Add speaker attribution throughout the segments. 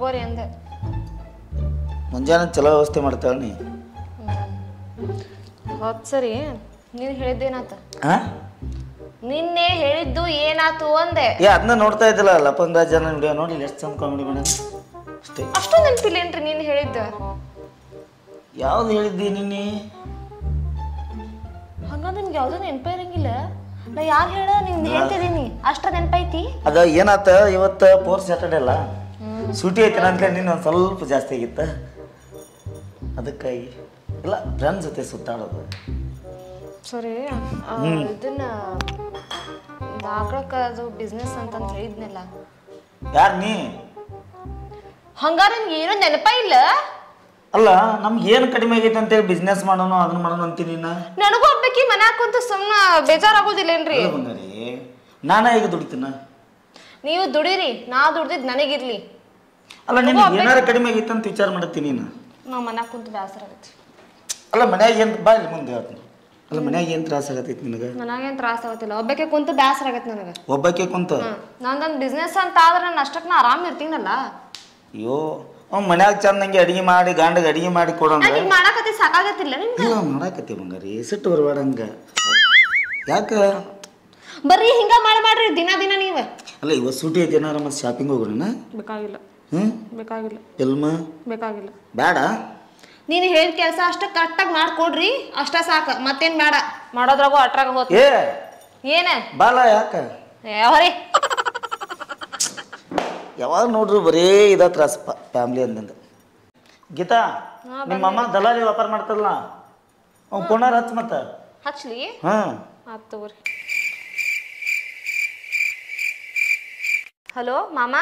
Speaker 1: ತಗೋರಿ ಅಂದೆ
Speaker 2: ಮುಂಜಾನೆ ಚಲೋ ವ್ಯವಸ್ಥೆ ಮಾಡ್ತಾಳ ನೀ
Speaker 1: ಹೌದ್ ಸರಿ ನೀನು ಹೇಳಿದ್ದೇನಾತ
Speaker 2: ಹಾ
Speaker 1: ನಿನ್ನೆ ಹೇಳಿದ್ದು ಏನಾತು ಅಂದೆ
Speaker 2: ಏ ಅದನ್ನ ನೋಡ್ತಾ ಇದ್ದಿಲ್ಲ ಲಪಂಗ ಜನ ವಿಡಿಯೋ ನೋಡಿ ಎಷ್ಟು ಚಂದ ಕಾಮಿಡಿ ಮಾಡ ಅಷ್ಟೇ
Speaker 1: ಅಷ್ಟು ನೆನಪಿಲ್ಲೇನ್ರಿ ನೀನು ಹೇಳಿದ್ದ
Speaker 2: ಯಾವ್ದು ಹೇಳಿದ್ದಿ ನಿನ್ನೆ
Speaker 1: ಹಂಗ ನಿಮ್ಗೆ ಯಾವ್ದು ನೆನಪೇ ಇರಂಗಿಲ್ಲ ನಾ ಯಾರು ಹೇಳ ನಿಮ್ಗೆ ಹೇಳ್ತಿದ್ದೀನಿ ಅಷ್ಟ ನೆನಪೈತಿ
Speaker 2: ಅದ ಏನಾತ ಇವತ್ತು ಫೋರ್ ಸ್ಯಾಟರ್ಡೆ ಅಲ್ಲ ಸೂಟಿ ಐತೆ ಅನ್ಕೊಂಡು ನೀನು ಒಂದು ಸ್ವಲ್ಪ ಜಾಸ್ತಿ ಆಗಿತ್ತ ಅದಕ್ಕಾಗಿ ಇಲ್ಲ ಫ್ರೆಂಡ್ಸ್ ಜೊತೆ ಸುತ್ತಾಡೋದು
Speaker 1: ಸರಿ ಆ, ಇದನ್ನ ಆಕಳಕ್ಕ ಅದು ಬಿಸ್ನೆಸ್ ಅಂತಂತ ಹೇಳಿದ್ನಲ್ಲ
Speaker 2: ಯಾರು ನೀ
Speaker 1: ಹಂಗಾರ ನಿಮ್ಗೆ ಏನೋ ನೆನಪ ಇಲ್ಲ
Speaker 2: ಅಲ್ಲ ನಮ್ಗೆ ಏನು ಕಡಿಮೆ ಆಗೈತೆ ಅಂತೇಳಿ ಬಿಸ್ನೆಸ್ ಮಾಡೋಣ ಅದನ್ನ ಮಾಡೋಣ ಅಂತೀನಿ ನೀನು
Speaker 1: ನನಗೂ ಒಬ್ಬಾಕಿ ಮನ್ಯಾಗ ಕುಂತು ಸುಮ್ಮನೆ ಬೇಜಾರಾಗೋದಿಲ್ಲೇನ್ರಿ
Speaker 2: ಅಲ್ಲ ಬಂಗಾರಿ ನಾನೇ ಈಗ ದುಡಿತೀನ
Speaker 1: ನೀವು ದುಡೀರಿ ನಾ ದುಡ್ದಿದ್ ನನಗಿರ್ಲಿ
Speaker 2: ಅಲ್ಲ ನಿನ್ಗೆ ಏನಾರ ಕಡಿಮೆ ಆಗೈತೆ ಅಂತ ವಿಚಾರ ಮಾಡತ್ತೀನಿ ನೀನು
Speaker 1: ನಾ ಮನ್ಯಾಗ ಕುಂತು ಬೇಸರ ಆಗೈತಿ
Speaker 2: ಅಲ್ಲ ಮನ್ಯಾಗ ಏನು ಬಾ ಇಲ್ಲಿ ಮುಂದೆ ಹೇಳ್ತೀನಿ ಅಲ್ಲ ಮನ್ಯಾಗ ಏನು ತ್ರಾಸ ಆಗತೈತಿ ನಿನಗೆ
Speaker 1: ನನಗೇನ್ ತ್ರಾಸ ಆಗತ್ತಿಲ್ಲ ಒಬ್ಬಾಕೆ ಕುಂತು ಬೇಸರ ಆಗತ್ತೆ ನನಗೆ
Speaker 2: ಒಬ್ಬಾಕೆ ಕುಂತ
Speaker 1: ನಂದೊಂದು ಬಿಸ್ನೆಸ್ ಅಂತ ಆದ್ರೆ ನಾನು ಅಷ್ಟಕ್ಕೆ ನಾ ಆರಾಮ್ ಇರ್ತೀನಲ್ಲ
Speaker 2: ಅಯ್ಯೋ ಅವ್ನು ಮನ್ಯಾಗ ಚಂದಂಗೆ ಅಡಿಗೆ ಮಾಡಿ ಗಂಡಗೆ ಅಡಿಗೆ ಮಾಡಿ ಕೊಡಂದ್ರೆ
Speaker 1: ನನಗೆ ಮಾಡಕತ್ತಿ ಸಾಕಾಗತ್ತಿಲ್ಲ ನಿಮ್ಗೆ
Speaker 2: ಇಲ್ಲ ಮಾಡಾಕತ್ತಿ ಬಂಗಾರಿ ಸಿಟ್ಟು ಬರಬೇಡ ಹಂಗ ಯಾಕ
Speaker 1: ಬರೀ ಹಿಂಗ ಮಾಡಿ ಮಾಡ್ರಿ ದಿನ ದಿನ ನೀವ
Speaker 2: ಅಲ್ಲ ಇವತ್ತು ಸೂಟಿ ಐತಿ ಏನಾರ ಮತ್ತೆ ಶಾಪಿಂಗ್ ಹೋಗೋಣ
Speaker 1: ಬೇಕಾಗಿಲ್ಲ
Speaker 2: ಹ್ಞೂ
Speaker 1: ಬೇಕಾಗಿಲ್ಲ
Speaker 2: ಎಲ್ಮ
Speaker 1: ಬೇಕಾಗಿಲ್ಲ
Speaker 2: ಬೇಡ
Speaker 1: ನೀನು ಹೇಳಿದ ಕೆಲಸ ಅಷ್ಟ ಕರೆಕ್ಟಾಗಿ ಮಾಡ್ಕೊಡ್ರಿ ಅಷ್ಟ ಸಾಕು ಮತ್ತೇನ್ ಬೇಡ ಮಾಡೋದ್ರಾಗೂ ಅಟ್ರಾಗ ಹೋತ್
Speaker 2: ಏ
Speaker 1: ಏನ
Speaker 2: ಬಾಲ ಯಾಕ
Speaker 1: ಯಾವರಿ
Speaker 2: ಯಾವಾಗ ನೋಡ್ರು ಬರೇ ಇದ ತ್ರಾಸ ಫ್ಯಾಮ್ಲಿ ಅಂದಿಂದ ಗೀತಾ ನಿಮ್ಮ ಅಮ್ಮ ದಲಾಲಿ ವ್ಯಾಪಾರ ಮಾಡ್ತಾರಲ್ಲ ಅವ್ನು ಪುನರ್ ಹಚ್ಚ ಮತ್ತ
Speaker 1: ಹಚ್ಲಿ
Speaker 2: ಹಾಂ
Speaker 1: ಆತ್ ತಗೋರಿ ಹಲೋ ಮಾಮ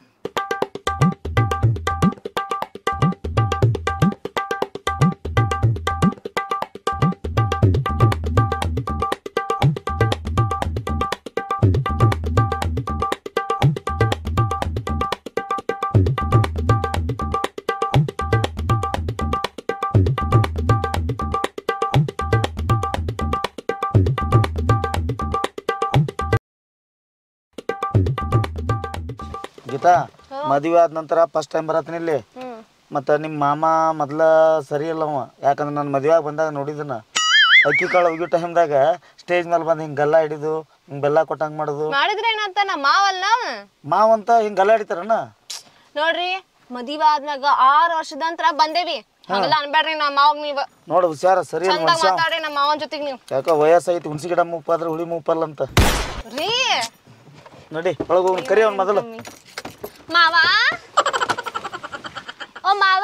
Speaker 2: ಗೀತಾ ಮದುವೆ ಆದ ನಂತರ ಫಸ್ಟ್ ಟೈಮ್ ಬರತ್ತೀನಿ ಇಲ್ಲಿ
Speaker 1: ಹ್ಮ್
Speaker 2: ಮತ್ತು ನಿಮ್ಮ ಮಾಮ ಮೊದ್ಲ ಸರಿ ಇಲ್ಲವ ಯಾಕಂದ್ರೆ ನಾನು ಮದುವೆಯಾಗ ಬಂದಾಗ ನೋಡಿದ್ದನ ಅಕ್ಕಿ ಕಾಳು ಒಗಿ ಟೈಮ್ದಾಗ ಸ್ಟೇಜ್ ಮೇಲೆ ಬಂದು ಹಿಂಗೆ ಗಲ್ಲ ಹಿಡಿದು ಹಿಂಗೆ ಬೆಲ್ಲ ಕೊಟ್ಟಂಗೆ ಮಾಡೋದು
Speaker 1: ಮಾಡಿದ್ರೆ ಏನಂತ ನಮ್ಮ ಮಾವಲ್ಲ
Speaker 2: ಮಾವಂತ ಹಿಂಗೆ ಗಲ್ಲ ಹಿಡಿತಾರನ
Speaker 1: ನೋಡ್ರಿ ಮದುವೆ ಆದ್ಮ್ಯಾಗ ಆರು ವರ್ಷದ ನಂತರ ಬಂದೇವಿ ಹಂಗೆಲ್ಲ ಅನ್ಬೇಡ್ರಿ ನಮ್ಮ ಮಾವಾಗ ನೀವು
Speaker 2: ನೋಡು ಹುಷಾರ ಸರಿ ಇಲ್ಲ
Speaker 1: ಚಂದಾಗ
Speaker 2: ಮನುಷ್ಯ
Speaker 1: ಮಾತಾಡ್ರಿ ನಮ್ಮ ಮಾವನ್ ಜೊತೆಗೆ ನೀವು
Speaker 2: ಯಾಕೋ ವಯಸ್ಸಾಗೈತಿ ಹುಣಸಿ ಗಿಡ ಮುಪ್ಪಾದ್ರೆ ಹುಳಿ ಮುಪ್ಪಲ್ಲ ಅಂತ
Speaker 1: ರೀ
Speaker 2: ನಡಿ ಒಳಗೆ ಹೋಗಿ ಕರಿ ಅವ್ನು ಮೊದಲು
Speaker 1: ಮಾವ ಓ ಮಾವ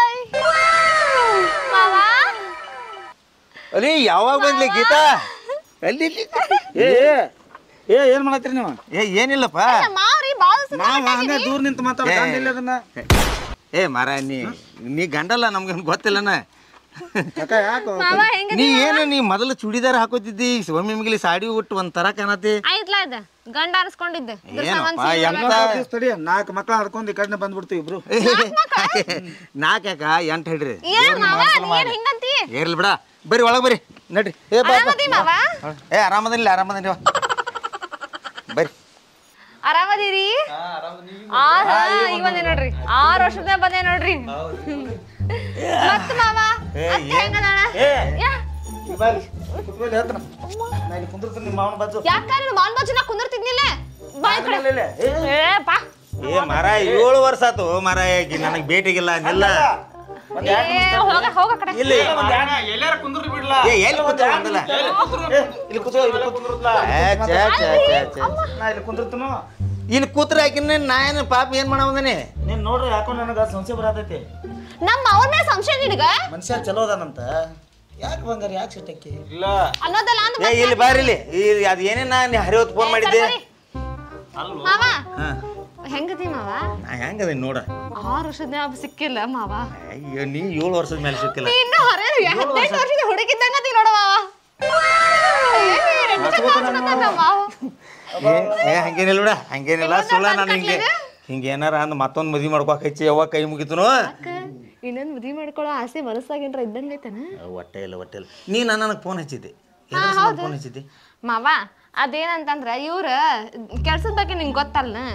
Speaker 1: ಮಾವ
Speaker 3: ಅಲ್ಲಿ ಯಾವಾಗ ಬಂದ್ಲಿ ಗೀತಾ ಅಲ್ಲಿ ಇಲ್ಲಿ.
Speaker 2: ಏ ಏ, ಏ ಏನು ಮಾಡತ್ತೀರಿ ನೀವು
Speaker 3: ಏ ಏನಿಲ್ಲಪ್ಪ
Speaker 1: ಮಾವ್ರಿ ಬಾಳ
Speaker 2: ನಾವು ಹಂಗೆ ದೂರ ನಿಂತು ಮಾತಾಡ್ಕೊಂಡಿಲ್ಲ ಅದನ್ನ
Speaker 3: ಏ ಮಾರ ನೀ ನೀ ಗಂಡಲ್ಲ ನಮ್ಗೆ ಗೊತ್ತಿಲ್ಲನ
Speaker 2: ಯಾಕ ಯಾಕೆ
Speaker 1: ಮಾವ ಹೆಂಗ
Speaker 3: ನೀ ಏನು ನೀ ಮೊದಲು ಚೂಡಿದಾರ ಹಾಕೋತಿದ್ದಿ ಒಮ್ಮೆ ಮಿಗಿಲಿ ಸಾಡಿ ಉಟ್ಟು ಒಂದ್ ತರ ಕಾಣತಿ
Speaker 1: ಆಯ್ತಲ್ಲ ಇದ ಗಂಡ ಅನ್ಸ್ಕೊಂಡಿದ್ದೆ ಇದ್ರ ಸಂಬಂಧ
Speaker 3: ಏನಪ್ಪ
Speaker 1: ಸೀರೆ
Speaker 3: ಎಂತ
Speaker 2: ತಡಿ ನಾಲ್ಕು ಮಕ್ಳು ಹಡ್ಕೊಂಡು ಈ ಕಡೆ ಬಂದ್ಬಿಡ್ತೀವಿ ಇಬ್ರು
Speaker 3: ನಾಲ್ಕಾಕ ಎಂಟು ಹಿಡ್ರಿ
Speaker 1: ಏನ್ ಮಾವ ನೀ ಏನ್ ಹಿಂಗಂತಿ
Speaker 3: ಇರ್ಲಿ ಬಿಡ ಬರ್ರಿ ಒಳಗೆ ಬರ್ರಿ ನಡ್ರಿ ಏ ಬಾ ಬಾ.
Speaker 1: ಆರಾಮದಿ ಮಾವ
Speaker 3: ಏ ಆರಾಮದಿಲ್ಲ ಆರಾಮದಿಲ್ಲ ಬರ್ರಿ
Speaker 1: ಆರಾಮದಿರಿ ಆರ ಈಗ ಬಂದೆ ನೋಡ್ರಿ ಆರು ವರ್ಷದ ಬಂದೆ ನೋಡ್ರಿ ಮತ್ ಮಾವ ಅತ್ತೆ ಹೆಂಗದಾಳ
Speaker 2: ಏ
Speaker 1: ಯಾ
Speaker 2: ಕುತ್ಕೊಳ್ಳಿ ಹೇಳ್ತಾನ ನಾ ಇಲ್ಲಿ ಕುಂದಿರ್ತೀನಿ ನಿಮ್ಮ ಮಾವನ ಬಾಜು
Speaker 1: ಯಾಕಂದ್ರೆ ಮಾನ್ ಬಾಜು ನಾ ಕುಂದಿರ್ತಿದ್ನಿಲ್ಲ ಬಾಯ್ ಕಡೆ
Speaker 2: ಇಲ್ಲ, ಇಲ್ಲ, ಏ,
Speaker 1: ಏ ಬಾ
Speaker 3: ಏ ಮರ ಏಳು ವರ್ಷ ಆತು ಮರ ನನಗೆ ಭೇಟಿಗಿಲ್ಲ ನಿಲ್ಲ
Speaker 1: ಏ ಹೋಗ ಹೋಗ ಕಡೆ
Speaker 3: ಇಲ್ಲಿ
Speaker 4: ಎಲ್ಲಾರ ಕುಂದ್ರಿ ಬಿಡ್ಲ
Speaker 3: ಏ ಎಲ್ಲಿ ಕೂತ್ರಿ ಬಂದಲ್ಲ
Speaker 2: ಏ, ಇಲ್ಲಿ ಕೂತ್ಕೋ ಇಲ್ಲಿ ಕೂತ್ಕೋ
Speaker 3: ಏ, ಛೇ, ಛೇ, ಛೇ, ಛೇ.
Speaker 2: ನಾ ಇಲ್ಲಿ ಕುಂದಿರ್ತೀನೋ
Speaker 3: ಇಲ್ಲಿ ಕೂತ್ರೆ ಆಕಿನ ನಾ ಏನು ಪಾಪ ಏನ್ ಮಾಡವದನೆ
Speaker 2: ನೀನ್ ನೋಡ್ರಿ ಯಾಕೋ ನನಗೆ ಸಂಶಯ ಬರತೈತಿ
Speaker 1: ನಮ್ಮ ಅವ್ರ ಮೇಲೆ ಸಂಶಯ ನಿನಗ
Speaker 2: ಮನುಷ್ಯ ಚಲೋ ಅದಾನಂತ ಯಾಕೆ ಬಂಗಾರ ಯಾಕೆ ಸಿಟ್ಟಕ್ಕೆ
Speaker 4: ಇಲ್ಲ
Speaker 1: ಅನ್ನೋದಲ್ಲ ಅಂದ್
Speaker 3: ಏ ಇಲ್ಲಿ ಬಾರಿ ಇಲ್ಲಿ ಈ- ಅದ್ ಏನೇ ನಾ ಹರಿವತ್ ಫೋನ್ ಮಾಡಿದ್ದೆ
Speaker 1: ಮಾವ
Speaker 3: ಹಾ
Speaker 1: ಹೆಂಗದಿ ಮಾವ
Speaker 3: ನಾ ಹೆಂಗದ ನೋಡ
Speaker 1: ಆರು ವರ್ಷದ ಸಿಕ್ಕಿಲ್ಲ ಮಾವ
Speaker 3: ಅಯ್ಯೋ ನೀ ಏಳು ವರ್ಷದ ಮೇಲೆ ಸಿಕ್ಕಿಲ್ಲ
Speaker 1: ನೀ ಇನ್ನು ಹರೇ ಹದಿನೆಂಟು ವರ್ಷದ ಹುಡುಗಿದ್ದಂಗ ಅದಿ ನೋಡ ಮಾವ ಏ, ಎಂತ ಚಂದ ಕಾಣ್ಸಕತ್ತಾನ ಮಾವ.
Speaker 3: ಏ ಏ, ಹಂಗೇನಿಲ್ಲ ಬಿಡ ಹಂಗೇನಿಲ್ಲ ಸುಳ್ಳ ನಾನು ಹಿಂಗೆ ಹಿಂಗೆ ಏನಾರ ಅಂದ್ ಮತ್ತೊಂದು ಮದ್ವಿ ಮಾಡ್ಕೊಕ್ ಹಚ್ಚಿ ಯಾವಾಗ ಕೈ ಮುಗಿತನು
Speaker 1: ಅಕ್ಕ ಇನ್ನೊಂದು ಮದ್ವಿ ಮಾಡ್ಕೊಳ್ಳೋ ಆಸೆ ಮನಸ್ಸಾಗೇನ್ರ ಇದ್ದಂಗ ಐತನ
Speaker 3: ಹೊಟ್ಟೆ ಇಲ್ಲ ಹೊಟ್ಟೆ ಇಲ್ಲ ನೀ ನನಗೆ ಫೋನ್ ಹಚ್ಚಿದ್ದೆ ಫೋನ್ ಹಚ್ಚಿದ್ದೆ
Speaker 1: ಮಾವ ಅದೇನಂತಂದ್ರ ಇವ್ರ ಕೆಲ್ಸದ ಬಗ್ಗೆ ನಿಂಗೆ ಗೊತ್ತಲ್ಲ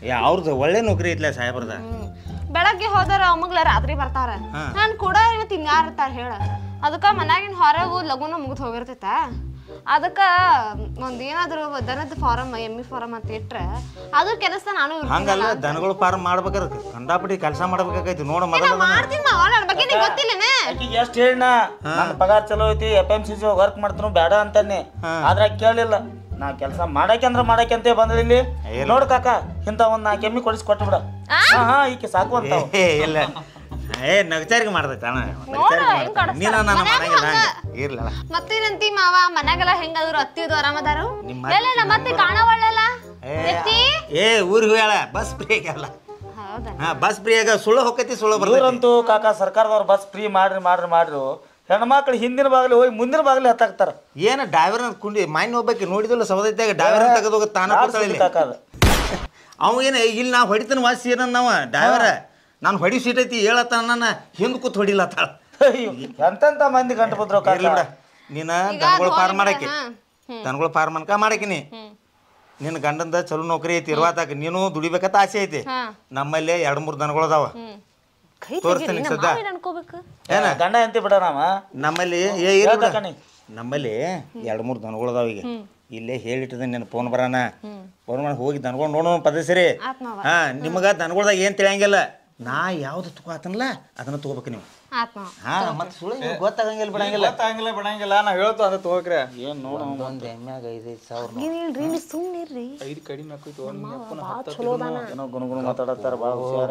Speaker 3: ಏ ಅವ್ರದ್ದು ಒಳ್ಳೆ ನೌಕರಿ ಐತ್ಲ ಸಾಹೇಬ್ರದ
Speaker 1: ಹ್ಮ್. ಬೆಳಗ್ಗೆ ಹೋದರ ಅಮ್ಮಗ್ಲ ರಾತ್ರಿ ಬರ್ತಾರ
Speaker 3: ಹಾ.
Speaker 1: ನಾನ್ ಕೂಡ ಇವತ್ತು ಹಿಂಗಾರ ಇರ್ತಾರ ಹೇಳ ಅದಕ್ಕ ಮನ್ಯಾಗಿನ ಹೊರಗು ಲಗುನ ಮುಗಿದ್ ಹೋಗಿರ್ತೈತ ಅದಕ್ಕ ಒಂದ್ ಏನಾದ್ರು ದನದ ಫಾರಮ್ ಎಮ್ಮಿ ಫಾರಮ್ ಅಂತ ಇಟ್ರ ಅದ್ರ ಕೆಲಸ ನಾನು ಇರ್ತೀನಲ್ಲ
Speaker 3: ಹಂಗಲ್ಲ
Speaker 1: ಅಂತ.
Speaker 3: ದನಗಳು ಫಾರ್ಮ್ ಮಾಡ್ಬೇಕಾದ್ರೆ ಕಂಡಾಪಟ್ಟಿ ಕೆಲಸ ಮಾಡ್ಬೇಕಾಗೈತಿ ನೋಡು
Speaker 1: ನಾ
Speaker 3: ಮೊದಲ
Speaker 1: ಮಾಡ್ತೀನಿ ಮಾವ ನನ್ ಬಗ್ಗೆ ನಿಂಗ್ ಗೊತ್ತಿಲ್ಲನೆ
Speaker 2: ಆಕಿಗೆ ಎಷ್ಟು ಹೇಳಿನ ನನ್ನ ಪಗಾರ ಚಲೋ ಐತಿ F M C C work ಮಾಡ್ತಾನು ಬೇಡ ಅಂತಾನೆ ಆದ್ರೆ ಆಕಿ ಕೇಳಿಲ್ಲ ನಾ ಕೆಲಸ ಮಾಡಕ್ಕೆ ಅಂದ್ರೆ ಮಾಡಕ್ಕೆ ಅಂತ ಬಂದ್ರಿ ಇಲ್ಲಿ ನೋಡು ಕಾಕ ಇಂಥ ಒಂದ್ ನಾಲ್ಕು ಎಮ್ಮಿ ಕೊಡಿಸಿ ಕೊಟ್ಟು ಬಿಡ ಹಾ ಹಾ ಈಕೆ ಸಾಕು ಅಂತ
Speaker 3: ಏ ಇಲ್ಲ ಏ ನಗಚಾರಿಗೆ ಮಾಡ್ದೈತೆ ಅಣ್ಣ
Speaker 1: ನೋಡು, ಹೆಂಗ್ ಕಾಣಿಸ್ತಾರ.
Speaker 3: ನೀನ ನಾನು
Speaker 1: ಮನ್ಯಾಗ
Speaker 3: ಮಾಡಂಗಿಲ್ಲ
Speaker 1: ಹಂಗ.
Speaker 3: ಹಂಗೆ ಇರ್ಲಲ್ಲ
Speaker 1: ಮತ್ತೇನಂತಿ ಮಾವ ಮನ್ಯಾಗೆಲ್ಲ ಹೆಂಗಾದ್ರು ಅತ್ತಿದು ಆರಾಮದಾರು
Speaker 3: ನಿಮ್ಮ
Speaker 1: ಎಲ್ಲ ನಮ್ಮ ಮತ್ತೆ ಕಾಣವಳ್ಳಲ್ಲ
Speaker 3: ಏ,
Speaker 1: ಎತ್ತಿ
Speaker 3: ಏ ಊರಿಗೆ ಹೋಗ್ಯಾಳ ಬಸ್ ಫ್ರೀ ಆಗಲ್ಲ
Speaker 1: ಹೌದಾ
Speaker 3: ಹಾ ಬಸ್ ಫ್ರೀ ಆಗ ಸುಳ್ಳು ಹೊಕ್ಕೈತಿ ಸುಳ್ಳು ಬರ್ತೈತಿ
Speaker 2: ಇವ್ರಂತೂ ಕಾಕ ಸರ್ಕಾರದವ್ರು ಬಸ್ ಫ್ರೀ ಮಾಡ್ರಿ ಮಾಡ್ರಿ ಮಾಡ್ರಿ ಹೆಣ್ಮಕ್ಳು ಹಿಂದಿನ ಬಾಗಿಲು ಹೋಗಿ ಮುಂದಿನ ಬಾಗಿಲು ಹತ್ತಾಕ್ತಾರ
Speaker 3: ಏನು ಡ್ರೈವರ್ ಕುಂಡಿ ಮಾನ್ಯ ಹೋಗ್ಬೇಕು ನೋಡಿದಿಲ್ಲ ಸವದೈತಾಗ ಡ್ರೈವರ್ ತೆಗೆದು ಹೋಗಿ ತಾನ ಕೊಡ್ತಾಳೆ ಇಲ್ಲಿ.
Speaker 2: ಕಾಕ ಅದು
Speaker 3: ಅವ ಏನು ಇಲ್ಲಿ ನಾ ಹೊಡಿತಾನ ವಾಸಿ ಏನನ್ ನಾವ ಡ್ರೈವರ್ ನಾನು ಹೊಡಿ ಸೀಟ್ ಐತಿ ಹೇಳತ್ತ ನನ್ನ ಹಿಂದ್ ಕೂತ್ ಹೊಡಿಲತ್ತಾಳ
Speaker 2: ಅಯ್ಯೋ ಎಂತೆಂತ ಮಂದಿ ಗಂಟು ಬಿದ್ರು ಕಾಕ
Speaker 3: ಇರ್ಲಿ ಬಿಡ ನೀನ
Speaker 1: ಈಗ
Speaker 3: ದನಗಳು
Speaker 1: ಅದು
Speaker 3: ಫಾರ್ಮ್ ಮಾಡಕ್ಕೆ
Speaker 1: ಹಾ. ಹ್ಮ್.
Speaker 3: ದನಗಳು ಫಾರ್ಮ್ ಅನ್ಕ ಮಾಡಕಿನಿ
Speaker 1: ಹ್ಮ್.
Speaker 3: ನಿನ್ನ ಗಂಡಂದ ಚಲೋ ನೌಕರಿ ಐತಿ ಇರುವಾತಾಗ ನೀನು ದುಡಿಬೇಕಂತ ಆಸೆ ಐತಿ
Speaker 1: ಹಾ.
Speaker 3: ನಮ್ಮಲ್ಲಿ ಎರಡು ಮೂರು ದನಗಳು ಅದಾವ
Speaker 1: ಹ್ಮ್ ಕೈ
Speaker 3: ತೋರಿಸ್ತೀನಿ
Speaker 1: ತೆಗೀರಿ,
Speaker 3: ಸದ್ಯ.
Speaker 1: ನಮ್ಮ ಮಾವೇನ್ ಅನ್ಕೋಬೇಕು
Speaker 3: ಏನ
Speaker 2: ಗಂಡ ಎಂತಿ ಬಿಡ ನಾವ
Speaker 3: ನಮ್ಮಲ್ಲಿ ಏ ಇರ್ಲಿ ಬಿಡ.
Speaker 2: ಹೇಳ್ತಕಣಿ.
Speaker 3: ನಮ್ಮಲ್ಲಿ ಎರಡು ಮೂರು ದನಗಳು ಅದಾವ ಈಗ ಇಲ್ಲೇ ಹೇಳಿಟ್ಟಿದೆ ನಿನ್ನ ಫೋನ್ ಬರಾನ ಫೋನ್ ಮಾಡಿ ಹೋಗಿ ದನಗಳು ನೋಡೋಣ ಪದ ಸರಿ
Speaker 1: ಆತ್ಮವ
Speaker 3: ಹಾ ನಿಮಗ ದನಗಳ್ದಾಗ ಏನು ತಿಳಿಯಂಗಿಲ್ಲ ನಾ ಯಾವ್ದು ತಗೋತನಲ್ಲ ಅದನ್ನ ತಗೋಬೇಕು ನೀವು
Speaker 1: ಆತ್ಮವ
Speaker 3: ಹಾ ಮತ್ತೆ ಸುಳ್ಳು ನಿಮ್ಗ್ ಗೊತ್ತಾಗಂಗಿಲ್ಲ ಬಿಡಂಗಿಲ್ಲ
Speaker 4: ಗೊತ್ತಾಗಂಗಿಲ್ಲ ಬಿಡಂಗಿಲ್ಲ ನಾ ಹೇಳ್ತು ಅಂತ ತಗೋಕ್ರೆ
Speaker 2: ಏನ್ ನೋಡು
Speaker 3: ಒಂದು ಎಮ್ಮ್ಯಾಗ ಐದೈದು ಸಾವಿರ
Speaker 1: ಏನಿಲ್ರಿ ನೀವು ಸುಮ್ಮನಿರ್ರಿ
Speaker 4: ಐದು ಕಡಿಮೆ ಹಾಕೋಯ್ತು
Speaker 1: ಭಾಳ ಚಲೋ ಅದಾನ
Speaker 2: ಏನೋ ಗುಣಗುಣ ಮಾತಾಡತ್ತಾರ ಭಾಳ ಹುಷಾರ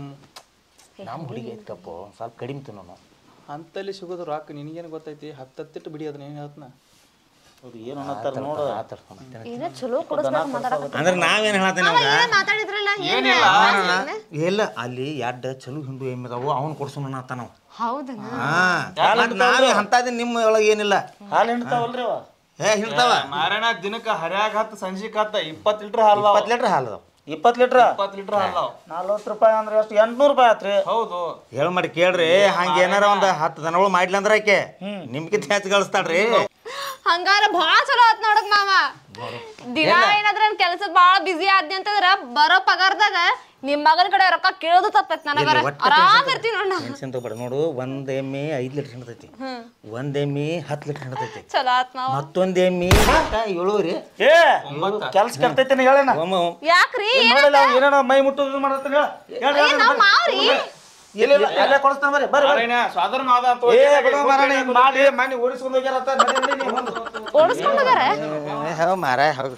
Speaker 3: ನಮ್ಮ ಹುಡುಗಿ ಐತಪ್ಪ ಸ್ವಲ್ಪ ಕಡಿಮೆ ತಿನ್ನೋನು
Speaker 4: ಅಂತಲ್ಲಿ ಸಿಗೋದು ರಾಕ್ ನಿನಗೇನು ಗೊತ್ತೈತಿ ಹತ್ತತ್ತಿಟ್ಟು ಬಿಡಿ ಅದನ್ನ ಏನು ಹೇಳ್ತಾನ
Speaker 2: ಅವ್ರು ಏನು ಅನ್ನತ್ತಾರ ನೋಡು
Speaker 1: ಏನ ಚಲೋ ಕೊಡಿಸ್ಬೇಕು ಮಾತಾಡಕ
Speaker 3: ಅಂದ್ರೆ ನಾವೇನು ಹೇಳ್ತೇನೆ
Speaker 1: ಏನ ಮಾತಾಡಿದ್ರಲ್ಲ ಏನ
Speaker 3: ಇಲ್ಲ ಅಲ್ಲಿ ಎರಡು ಚಲೋ ಹಿಂಡು ಎಮ್ಮಿದಾವು ಅವ್ನು ಕೊಡ್ಸೋಣ ಅಂತ ನಾವು
Speaker 1: ಹೌದನ
Speaker 3: ಹಾ ಮತ್ತ್ ನಾವೇ ಅಂತದ ನಿಮ್ಮ ಒಳಗೆ ಏನಿಲ್ಲ
Speaker 2: ಹಾಲು ಹಿಂಡ್ತಾವಲ್ರಿ ಅವ
Speaker 3: ಏ ಹಿಂಡ್ತಾವ
Speaker 4: ಮಾರಣ ದಿನಕ್ಕೆ ಹರ್ಯಾಗ ಹತ್ತು ಸಂಜಿಕ್ ಹತ್ತ ಇಪ್ಪತ್ತು ಲೀಟ್ರ್ ಹಾಲು
Speaker 3: ಇಪ್ಪತ್ತು ಲೀಟ್ರ್ ಹಾಲು ಅದಾವ
Speaker 2: ಇಪ್ಪತ್ತು ಲೀಟ್ರ್
Speaker 4: ಇಪ್ಪತ್ತು ಲೀಟ್ರ್ ಹಾಲು ಅದಾವ.
Speaker 2: ನಲ್ವತ್ತು ರೂಪಾಯಿ ಅಂದ್ರೆ ಎಷ್ಟು ಎಂಟ್ನೂರು ರೂಪಾಯಿ ಆತ್ರಿ
Speaker 4: ಹೌದು
Speaker 3: ಹೇಳ ಮಾಡಿ ಕೇಳ್ರಿ ಹಂಗ ಏನಾರ ಒಂದ್ ಹತ್ತು ದನಗಳು ಮಾಡ್ಲಿ ಅಂದ್ರ ಆಕೆ ನಿಮ್ಗಿಂತ ಹೆಚ್ಚು ಗಳಿಸ್ತಾಳ್ರಿ
Speaker 1: ಹಂಗಾರ ಭಾಳ ಚಲೋ ಆತ್ ನೋಡಕ್ ಮಾವ ದಿನ ಏನಾದ್ರ ಕೆಲ್ಸದ ಭಾಳ ಬಿಸಿ ಆದ್ನಿ ಅಂತಂದ್ರ ಬರೋ ಪಗಾರದಾಗ ನಿಮ್ ಮಗನ ಕಡೆ ರೊಕ್ಕ ಕೇಳೋದು ತಪ್ಪತ್ ನನಗರ ಆರಾಮ್ ಇರ್ತೀನಿ ನೋಡ
Speaker 3: ಟೆನ್ಷನ್ ತಗೋಬೇಡ ನೋಡು ಒಂದ್ ಎಮ್ಮೆ ಐದ್ ಲೀಟರ್ ಹಿಡ್ತೈತಿ ಒಂದ್ ಎಮ್ಮೆ ಹತ್ತು ಲೀಟರ್ ಹಿಡ್ತೈತಿ
Speaker 1: ಚಲೋ ಆತ್ ಮಾವ
Speaker 3: ಮತ್ತೊಂದ್ ಎಮ್ಮೆ ಏಳುವರಿ
Speaker 2: ಏ ಕೆಲ್ಸ ಕರ್ತೈತಿ ಹೇಳೇನ
Speaker 3: ಒಮ್ಮ
Speaker 1: ಯಾಕ್ರಿ
Speaker 2: ನೋಡಿಲ್ಲ ಅವ್ ಏನೇನೋ ಮೈ ಮುಟ್ಟೋದು ಮಾಡತ್ತಾನ ಹೇಳ
Speaker 1: ಏ, ನಾವ್ ಮಾವ್ರಿ
Speaker 2: ಇಲ್ಲ ಇಲ್ಲ ಅಲ್ಲೇ ಕೊಡಿಸ್ತಾನ ಬರ್ರಿ ಬರ್ರಿ ಬರ್ರಿ.
Speaker 4: ಮಾರಾಯಣ ಸ್ವಾದರ ಮಾದ ಅಂತ
Speaker 2: ಏ ಬಿಡು ಮಾರಾಣ ಹಿಂಗ್ ಮಾಡಿ ಮನೆ ಓಡಿಸ್ಕೊಂಡು ಹೋಗ್ಯಾರತ್ತ ನಡಿ, ನಡಿ, ನೀ ಮುಂದೆ.
Speaker 1: ಓಡಿಸ್ಕೊಂಡಾರ
Speaker 3: ಹೌದು ಮಾರ ಹೌದು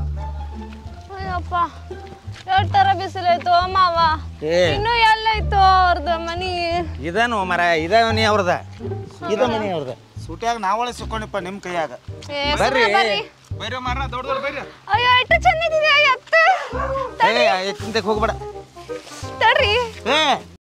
Speaker 1: ಅಯ್ಯಪ್ಪ ಎಷ್ಟರ ಬಿಸಿಲೈತು ಮಾವ
Speaker 3: ಏ.
Speaker 1: ಇನ್ನು ಎಲ್ಲೈತು ಅವ್ರದ್ದು ಮನಿ
Speaker 3: ಇದೇನು ಮರ ಇದ ಮನಿ ಅವ್ರದ ಇದ ಮನಿ ಅವ್ರದ
Speaker 2: ಸೂಟ್ಯಾಗ ನಾವಳೆ ಸಿಕ್ಕೊಂಡಿಪ್ಪ ನಿಮ್ ಕೈಯಾಗ
Speaker 1: ಏ,
Speaker 3: ಬರ್ರಿ.
Speaker 1: ಸುಮ್ನೆ ಬರ್ರಿ
Speaker 4: ಬೈರ ಮಾರಣ ದೊಡ್ಡ ದೊಡ್ಡ ಬೈರ
Speaker 1: ಅಯ್ಯೋ ಎಷ್ಟು ಚೆನ್ನಿದೆ ಎತ್ತ
Speaker 3: ಏ ಚಿಂತೆಗೆ ಹೋಗ್ಬೇಡ
Speaker 1: ತಡ್ರಿ
Speaker 3: ಏ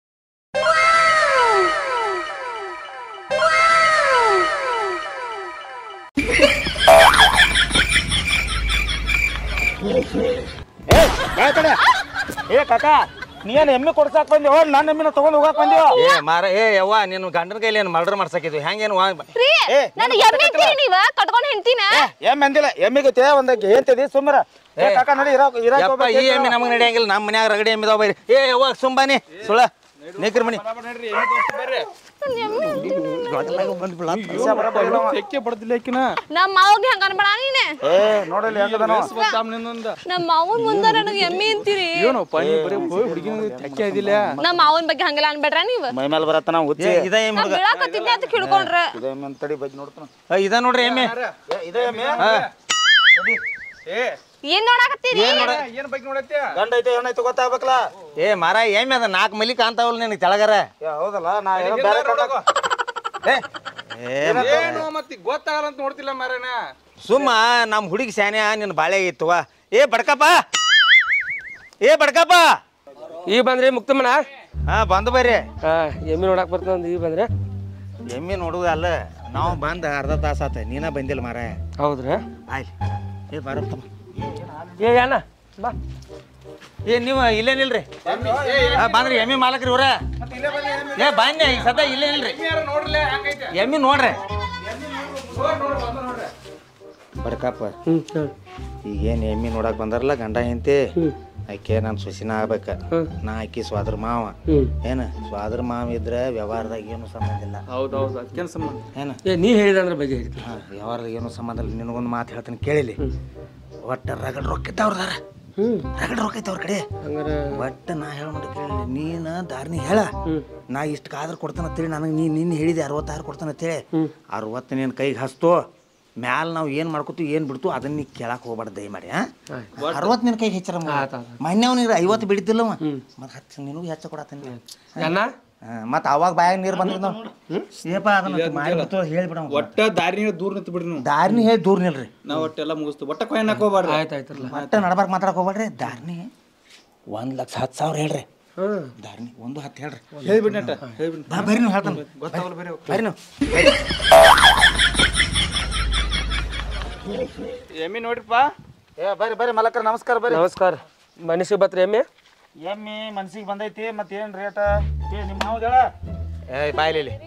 Speaker 2: ಏ ಏ ಕಡೆ ಏ ಕಾಕ ನೀನ್ ಎಮ್ಮೆ ಕೊಡ್ಸಾಕ್ ಬಂದಿ ಹೋಗ್ ನನ್ನ ಎಮ್ಮಿನ ತಗೊಂಡ್ ಹೋಗಾಕ್ ಬಂದಿವ
Speaker 3: ಏ ಮಾರ ಏ ಯವ್ವ ನಿನ್ನ ಗಂಡನ ಕೈಲಿ ಏನು ಮರ್ಡರ್ ಮಾಡ್ಸಕಿದ್ವಿ ಹೆಂಗೇನು
Speaker 1: ರೀ
Speaker 2: ಏ,
Speaker 1: ನನಗೆ ಎಮ್ಮೆ ಇರ್ತೀರಿ ನೀವ ಕಟ್ಕೊಂಡು ಹೆಂಡ್ತಿನ
Speaker 2: ಎಮ್ಮೆ ಅಂದಿಲ್ಲ ಎಮ್ಮಿಗೆ ತೇ ಒಂದಕ್ಕೆ ಹೇಳ್ತಿದಿ ಸುಮ್ಮರ ಏ ಕಾಕ ನಡಿ ಇರಾಕ್ ಇರಾಕ್
Speaker 3: ಯಪ್ಪ ಈ
Speaker 2: ಹೋಗ್ಬೇಕು.
Speaker 3: ಎಮ್ಮಿ ನಮಗೆ ನಡೆಯಂಗಿಲ್ಲ ನಮ್ಮ ಮನ್ಯಾಗ ರಗಡಿ ಎಮ್ಮಿ ಇದಾವ ಬೈರಿ ಏ ಯವ್ವ ಸುಂಬಾನಿ ಸುಳ ನಿಕ್ರಿ ಮನಿ
Speaker 4: ನೋಡ್ರಿ ಎಮ್ಮೆ ತೋರ್ಸಿ ಬರ್ರಿ
Speaker 2: ವಿಷಯ ಬರಬ್ಬರಿ ಇಲ್ಲ ಅವ.
Speaker 4: ತೆಕ್ಕೆ ಬಡ್ದಿಲ್ಲ ಆಕಿನ
Speaker 1: ನಮ್ಮ ಮಾವಗ್ ಹೆಂಗ ಅನ್ಬೇಡ ನೀನೆ
Speaker 2: ಏ ನೋಡಲಿ ಹೆಂಗದನೋ
Speaker 4: ಗೊತ್ತಾಮ್ ನಿನ್ನೊಂದ
Speaker 1: ನಮ್ಮ ಮಾವನ್ ಮುಂದೆ ನನಗೆ ಎಮ್ಮೆ ಅಂತೀರಿ
Speaker 4: ಏನಪ್ಪ ನೀ ಬರೀ ಹೋಗಿ ಹುಡುಗಿನ ತೆಕ್ಕೆ ಅದಿಲ್ಲ
Speaker 1: ನಮ್ಮ ಮಾವನ್ ಬಗ್ಗೆ ಹಂಗೆಲ್ಲ ಅನ್ಬೇಡ್ರ ನೀವ್
Speaker 2: ಮೈ ಮೇಲೆ ಬರತ್ತ ನಾವು ಹುಚ್ಚಿ
Speaker 3: ಏ ಇದ ಎಮ್ಮಿ
Speaker 1: ನಾ ಬೀಳಾಕತ್ತಿದ್ದೆ ಅಂತ ಕೇಳ್ಕೊಂಡ್ರ
Speaker 2: ಇದೇ ಎಮ್ಮೆ ಅಂತ ತಡಿ ಬಗ್ಗೆ ನೋಡ್ತಾನ
Speaker 3: ಏ, ಇದ ನೋಡ್ರಿ ಎಮ್ಮಿ
Speaker 2: ಏ, ಇದೇ ಎಮ್ಮೆ
Speaker 4: ಏ
Speaker 1: ಏನ್ ನೋಡಾಕತ್ತೀರಿ
Speaker 4: ಏನ್ ಬಗ್ಗೆ ನೋಡತ್ತೆ
Speaker 2: ಗಂಡ ಐತೆ ಏನಾಯ್ತು ಗೊತ್ತಾಗ್ಬೇಕಲ್ಲ
Speaker 3: ಏ ಮಾರ ಎಮ್ಮಿ ಅದ ನಾಲ್ಕು ಮಲಿ ಕಾಣ್ತಾವಲ್ಲ ನಿನಗೆ ತೆಳಗರ
Speaker 2: ಏ ಹೌದಲ್ಲ ನಾ ಏನೋ ಬೇರೆ ಕಡೆ
Speaker 3: ಏ ಏ
Speaker 4: ಏನು ಮತ್ತೆ ಗೊತ್ತಾಗಲ್ಲ ಅಂತ ನೋಡ್ತಿಲ್ಲ ಮಾರಣ್ಣ
Speaker 3: ಸುಮ್ಮ ನಮ್ಮ ಹುಡುಗಿ ಸ್ಯಾನ್ಯ ನಿನ್ನ ಬಾಳೆ ಇತ್ತವ ಏ ಬಡ್ಕಪ್ಪ ಏ ಬಡ್ಕಪ್ಪ
Speaker 5: ಈಗ ಬಂದ್ರಿ ಮುಕ್ತಮ್ಮನ
Speaker 3: ಹಾ ಬಂದು ಬರ್ರಿ
Speaker 5: ಹಾ ಎಮ್ಮಿ ನೋಡಕ್ ಬರ್ತಂದ್ ಈಗ ಬಂದ್ರೆ
Speaker 3: ಎಮ್ಮಿ ನೋಡುದು ಅಲ್ಲ ನಾವು ಬಂದ ಅರ್ಧ ತಾಸ ಆತ ನೀನ ಬಂದಿಲ್ಲ ಮಾರ
Speaker 5: ಹೌದ್ರಿ
Speaker 3: ಆಯ್ಲಿ ಏ ಬರತ್ತಮ್ಮ
Speaker 5: ಏ ಅಣ್ಣ ಬಾ
Speaker 3: ಏ ನೀವು ಇಲ್ಲೇ ನಿಲ್ರಿ ಹಾ ಬಂದ್ರಿ ಎಮ್ಮಿ ಮಾಲಕ್ರಿ ಇವ್ರ ಏ ಬನ್ನಿ ಈಗ ಸದ್ಯ ಇಲ್ಲೇ ನಿಲ್ರಿ
Speaker 4: ನೋಡ್ರಲ್ಲ ಹಂಗೈತೆ
Speaker 3: ಎಮ್ಮಿ ನೋಡ್ರಿ ಬಡ್ಕಪ್ಪ
Speaker 5: ಹ್ಮ್ ಹೇಳಿ
Speaker 3: ಈಗೇನು ಎಮ್ಮಿ ನೋಡಕ್ ಬಂದಾರಲ್ಲ ಗಂಡ ಹೆಂಡತಿ ಆಕೆ ನನ್ನ ಸೊಸಿನ ಆಗ್ಬೇಕ ನಾ ಆಕಿ ಸ್ವಾದ್ರ ಮಾವ ಏನ ಸ್ವಾದ್ರ ಮಾವ ಇದ್ರೆ ವ್ಯವಹಾರದಾಗ ಏನು ಸಂಬಂಧ ಇಲ್ಲ
Speaker 4: ಹೌದು ಹೌದು ಅದಕ್ಕೇನು ಸಂಬಂಧ
Speaker 3: ಏನ
Speaker 5: ಏ ನೀ ಹೇಳಿದಂದ್ರೆ ಬಗ್ಗೆ ಹೇಳ್ತೀನಿ
Speaker 3: ಹಾ, ವ್ಯವಹಾರದಾಗ ಏನು ಸಂಬಂಧ ಇಲ್ಲ ನಿನಗೊಂದು ಮಾತು ಹೇಳ್ತೀನಿ ಕೇಳಿಲಿ ಒಟ್ಟ ರಗಡ್ ರೊಕ್ಕ ಇದ್ದವ್ರದಾರ ರಗಡ್ ರೊಕ್ಕ ಐತೆ ಅವ್ರ ಕಡೆ
Speaker 5: ಹಂಗಾರೆ
Speaker 3: ಒಟ್ಟ ನಾ ಹೇಳ ಮಾಡಿ ಕೇಳಿ ನೀನು ದಾರಿನಿ ಹೇಳ ನಾ ಇಷ್ಟು ಕಾದ್ರ ಕೊಡ್ತಾನ ಅಂತೇಳಿ ನನಗೆ ನೀ ನಿನ್ನ ಹೇಳಿದೆ ಅರವತ್ತಾರು ಕೊಡ್ತಾನ ಅಂತೇಳಿ ಅರವತ್ತು ನಿನ್ನ ಕೈಗೆ ಹಸ್ತು ಮ್ಯಾಲ ನಾವು ಏನು ಮಾಡ್ಕೊತೀವಿ ಏನು ಬಿಡ್ತು ಅದನ್ನ ನೀ ಕೇಳಕ್ಕೆ ಹೋಗ್ಬಾರ್ದು ದಯ ಮಾಡಿ ಹಾಂ ಅರವತ್ತು ನಿನ್ನ ಕೈಗೆ ಹೆಚ್ಚರ ಮೊನ್ನೆ ಅವ್ನಿಗೆ ಐವತ್ತು ಬಿಡಿದ್ದಿಲ್ಲವ ಮತ್ತೆ ಹತ್ತು ನಿನಗೂ ಹೆಚ್ಚು ಕೊಡತ್ತೀನಿ
Speaker 5: ಅಣ್ಣ
Speaker 3: ಮತ್ತೆ ಅವಾಗ ಬಾಯಾಗ ನೀರು ಬಂದ್ರೆ ನಾವು ಸೇಪ ಅದನ್ನ ಮಾಡಿ ಹೇಳ್ಬಿಡ
Speaker 4: ಒಟ್ಟ ದಾರಿನ ದೂರ ನಿಂತು ಬಿಡ್ರಿ ನೀವು
Speaker 3: ದಾರಿನಿ ಹೇಳಿ ದೂರ ನಿಲ್ರಿ
Speaker 4: ನಾವು ಒಟ್ಟೆಲ್ಲ ಮುಗಿಸ್ತು ಒಟ್ಟ ಕೊಯ್ಯನ್ ಹಾಕೋಬಾರ್ದು
Speaker 5: ಆಯ್ತು ಆಯ್ತಲ್ಲ
Speaker 3: ಒಟ್ಟ ನಡ್ಬಾರ್ಕ್ ಮಾತಾಡಕ್ ಹೋಗ್ಬೇಡ್ರಿ ದಾರಿನಿ ಒಂದು ಲಕ್ಷ ಹತ್ತು ಸಾವಿರ ಹೇಳ್ರಿ ದಾರಿನಿ ಒಂದು ಹತ್ತು ಹೇಳ್ರಿ
Speaker 4: ಹೇಳ್ಬಿಡ್ನಟ ಹೇಳ್ಬಿಡ್
Speaker 3: ಬಾ ಬರ್ರಿ ನೀವು ಹೇಳ್ತಾನೆ
Speaker 4: ಗೊತ್ತಾಗಲ್ಲ ಬೇರೆ
Speaker 3: ಬರ್ರಿ ನೀವು
Speaker 4: ಎಮ್ಮಿ ನೋಡ್ರಿಪ್ಪ
Speaker 2: ಏ ಬರ್ರಿ ಬರ್ರಿ ಮಲಕ್ರ ನಮಸ್ಕಾರ ಬರ್ರಿ
Speaker 5: ನಮಸ್ಕಾರ ಮನಸ್ಸಿಗೆ ಬತ್ರಿ ಎಮ್ಮೆ
Speaker 2: ಎಮ್ಮಿ ಮನ್ಸಿಗೆ ಬಂದೈತಿ ಮತ್ತೆ ಏನ್ ರೇಟ್ ಏ ನಿಮ್ಮ ಮಾವ ಹೇಳ
Speaker 3: ಏ ಬಾಯ್ಲಿ ಇಲ್ಲಿ.